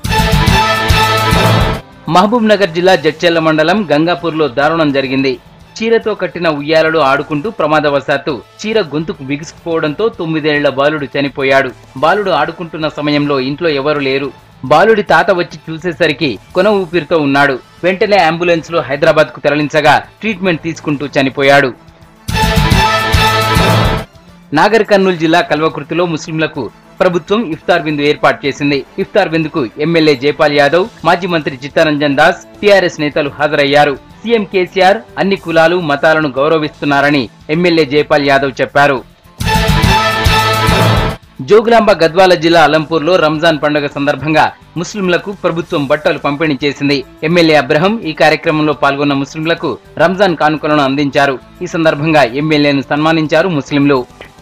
మహబూబ్ నగర్ జిల్లా జడ్చెల్ల మండలం గంగాపూర్లో దారుణం జరిగింది చీరతో కట్టిన ఉయ్యాలలో ఆడుకుంటూ ప్రమాదవశాత్తు చీర గొంతుకు బిగుసుకుపోవడంతో తొమ్మిదేళ్ల బాలుడు చనిపోయాడు బాలుడు ఆడుకుంటున్న సమయంలో ఇంట్లో ఎవరు లేరు బాలుడి తాత వచ్చి చూసేసరికి కొన ఊపిరితో ఉన్నాడు వెంటనే అంబులెన్స్ లో హైదరాబాద్ కు తరలించగా ట్రీట్మెంట్ తీసుకుంటూ చనిపోయాడు నాగర్ కర్నూలు జిల్లా కల్వకుర్తిలో ముస్లింలకు ప్రభుత్వం ఇఫ్తార్ విందు ఏర్పాటు చేసింది ఇఫ్తార్ విందుకు ఎమ్మెల్యే జైపాల్ యాదవ్ మాజీ మంత్రి చిత్తరంజన్ దాస్ టీఆర్ఎస్ నేతలు హాజరయ్యారు సీఎం కేసీఆర్ అన్ని కులాలు మతాలను గౌరవిస్తున్నారని ఎమ్మెల్యే జైపాల్ యాదవ్ చెప్పారు జోగులాంబ గద్వాల జిల్లా అలంపూర్లో రంజాన్ పండుగ సందర్భంగా ముస్లింలకు ప్రభుత్వం బట్టలు పంపిణీ చేసింది ఎమ్మెల్యే అబ్రహం ఈ కార్యక్రమంలో పాల్గొన్న ముస్లింలకు రంజాన్ కానుకలను అందించారు ఈ సందర్భంగా ఎమ్మెల్యేను సన్మానించారు ముస్లింలు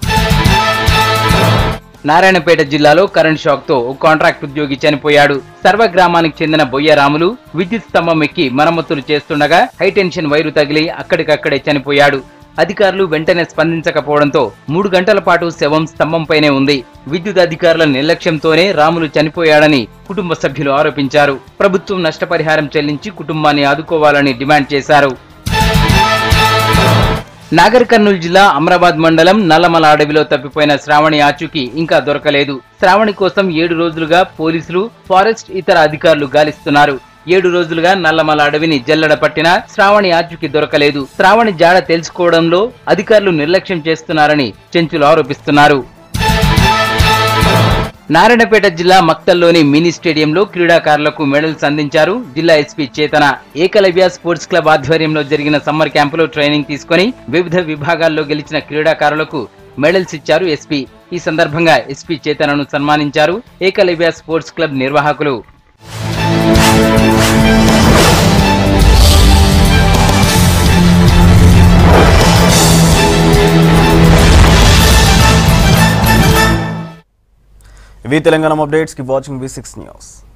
నారాయణపేట జిల్లాలో కరెంట్ షాక్ తో ఓ కాంట్రాక్ట్ ఉద్యోగి చనిపోయాడు సర్వ గ్రామానికి చెందిన బొయ్య రాములు విద్యుత్ స్తంభం ఎక్కి మరమ్మతులు చేస్తుండగా హైటెన్షన్ వైరు తగిలి అక్కడికక్కడే చనిపోయాడు అధికారులు వెంటనే స్పందించకపోవడంతో మూడు గంటల పాటు శవం స్తంభంపైనే ఉంది విద్యుత్ అధికారుల నిర్లక్ష్యంతోనే రాములు చనిపోయాడని కుటుంబ సభ్యులు ఆరోపించారు ప్రభుత్వం నష్టపరిహారం చెల్లించి కుటుంబాన్ని ఆదుకోవాలని డిమాండ్ చేశారు నాగర్ కర్నూలు జిల్లా అమరాబాద్ మండలం నల్లమల అడవిలో తప్పిపోయిన శ్రావణి ఆచూకీ ఇంకా దొరకలేదు శ్రావణి కోసం ఏడు రోజులుగా పోలీసులు ఫారెస్ట్ ఇతర అధికారులు గాలిస్తున్నారు ఏడు రోజులుగా నల్లమల అడవిని జల్లడ పట్టినా శ్రావణి ఆచూకీ దొరకలేదు శ్రావణి జాడ తెలుసుకోవడంలో అధికారులు నిర్లక్ష్యం చేస్తున్నారని చెంచులు ఆరోపిస్తున్నారు నారాయణపేట జిల్లా మక్తల్లోని మినీ స్టేడియంలో క్రీడాకారులకు మెడల్స్ అందించారు జిల్లా ఎస్పీ చేతన ఏకలవ్య స్పోర్ట్స్ క్లబ్ ఆధ్వర్యంలో జరిగిన సమ్మర్ క్యాంపులో ట్రైనింగ్ తీసుకుని వివిధ విభాగాల్లో గెలిచిన క్రీడాకారులకు మెడల్స్ ఇచ్చారు ఎస్పీ ఈ సందర్భంగా ఎస్పీ చేతనను సన్మానించారు ఏకలవ్య స్పోర్ట్స్ క్లబ్ నిర్వాహకులు ఇవి తెలంగాణ అప్డేట్స్ కి వాచింగ్ వి సిక్స్ న్యూస్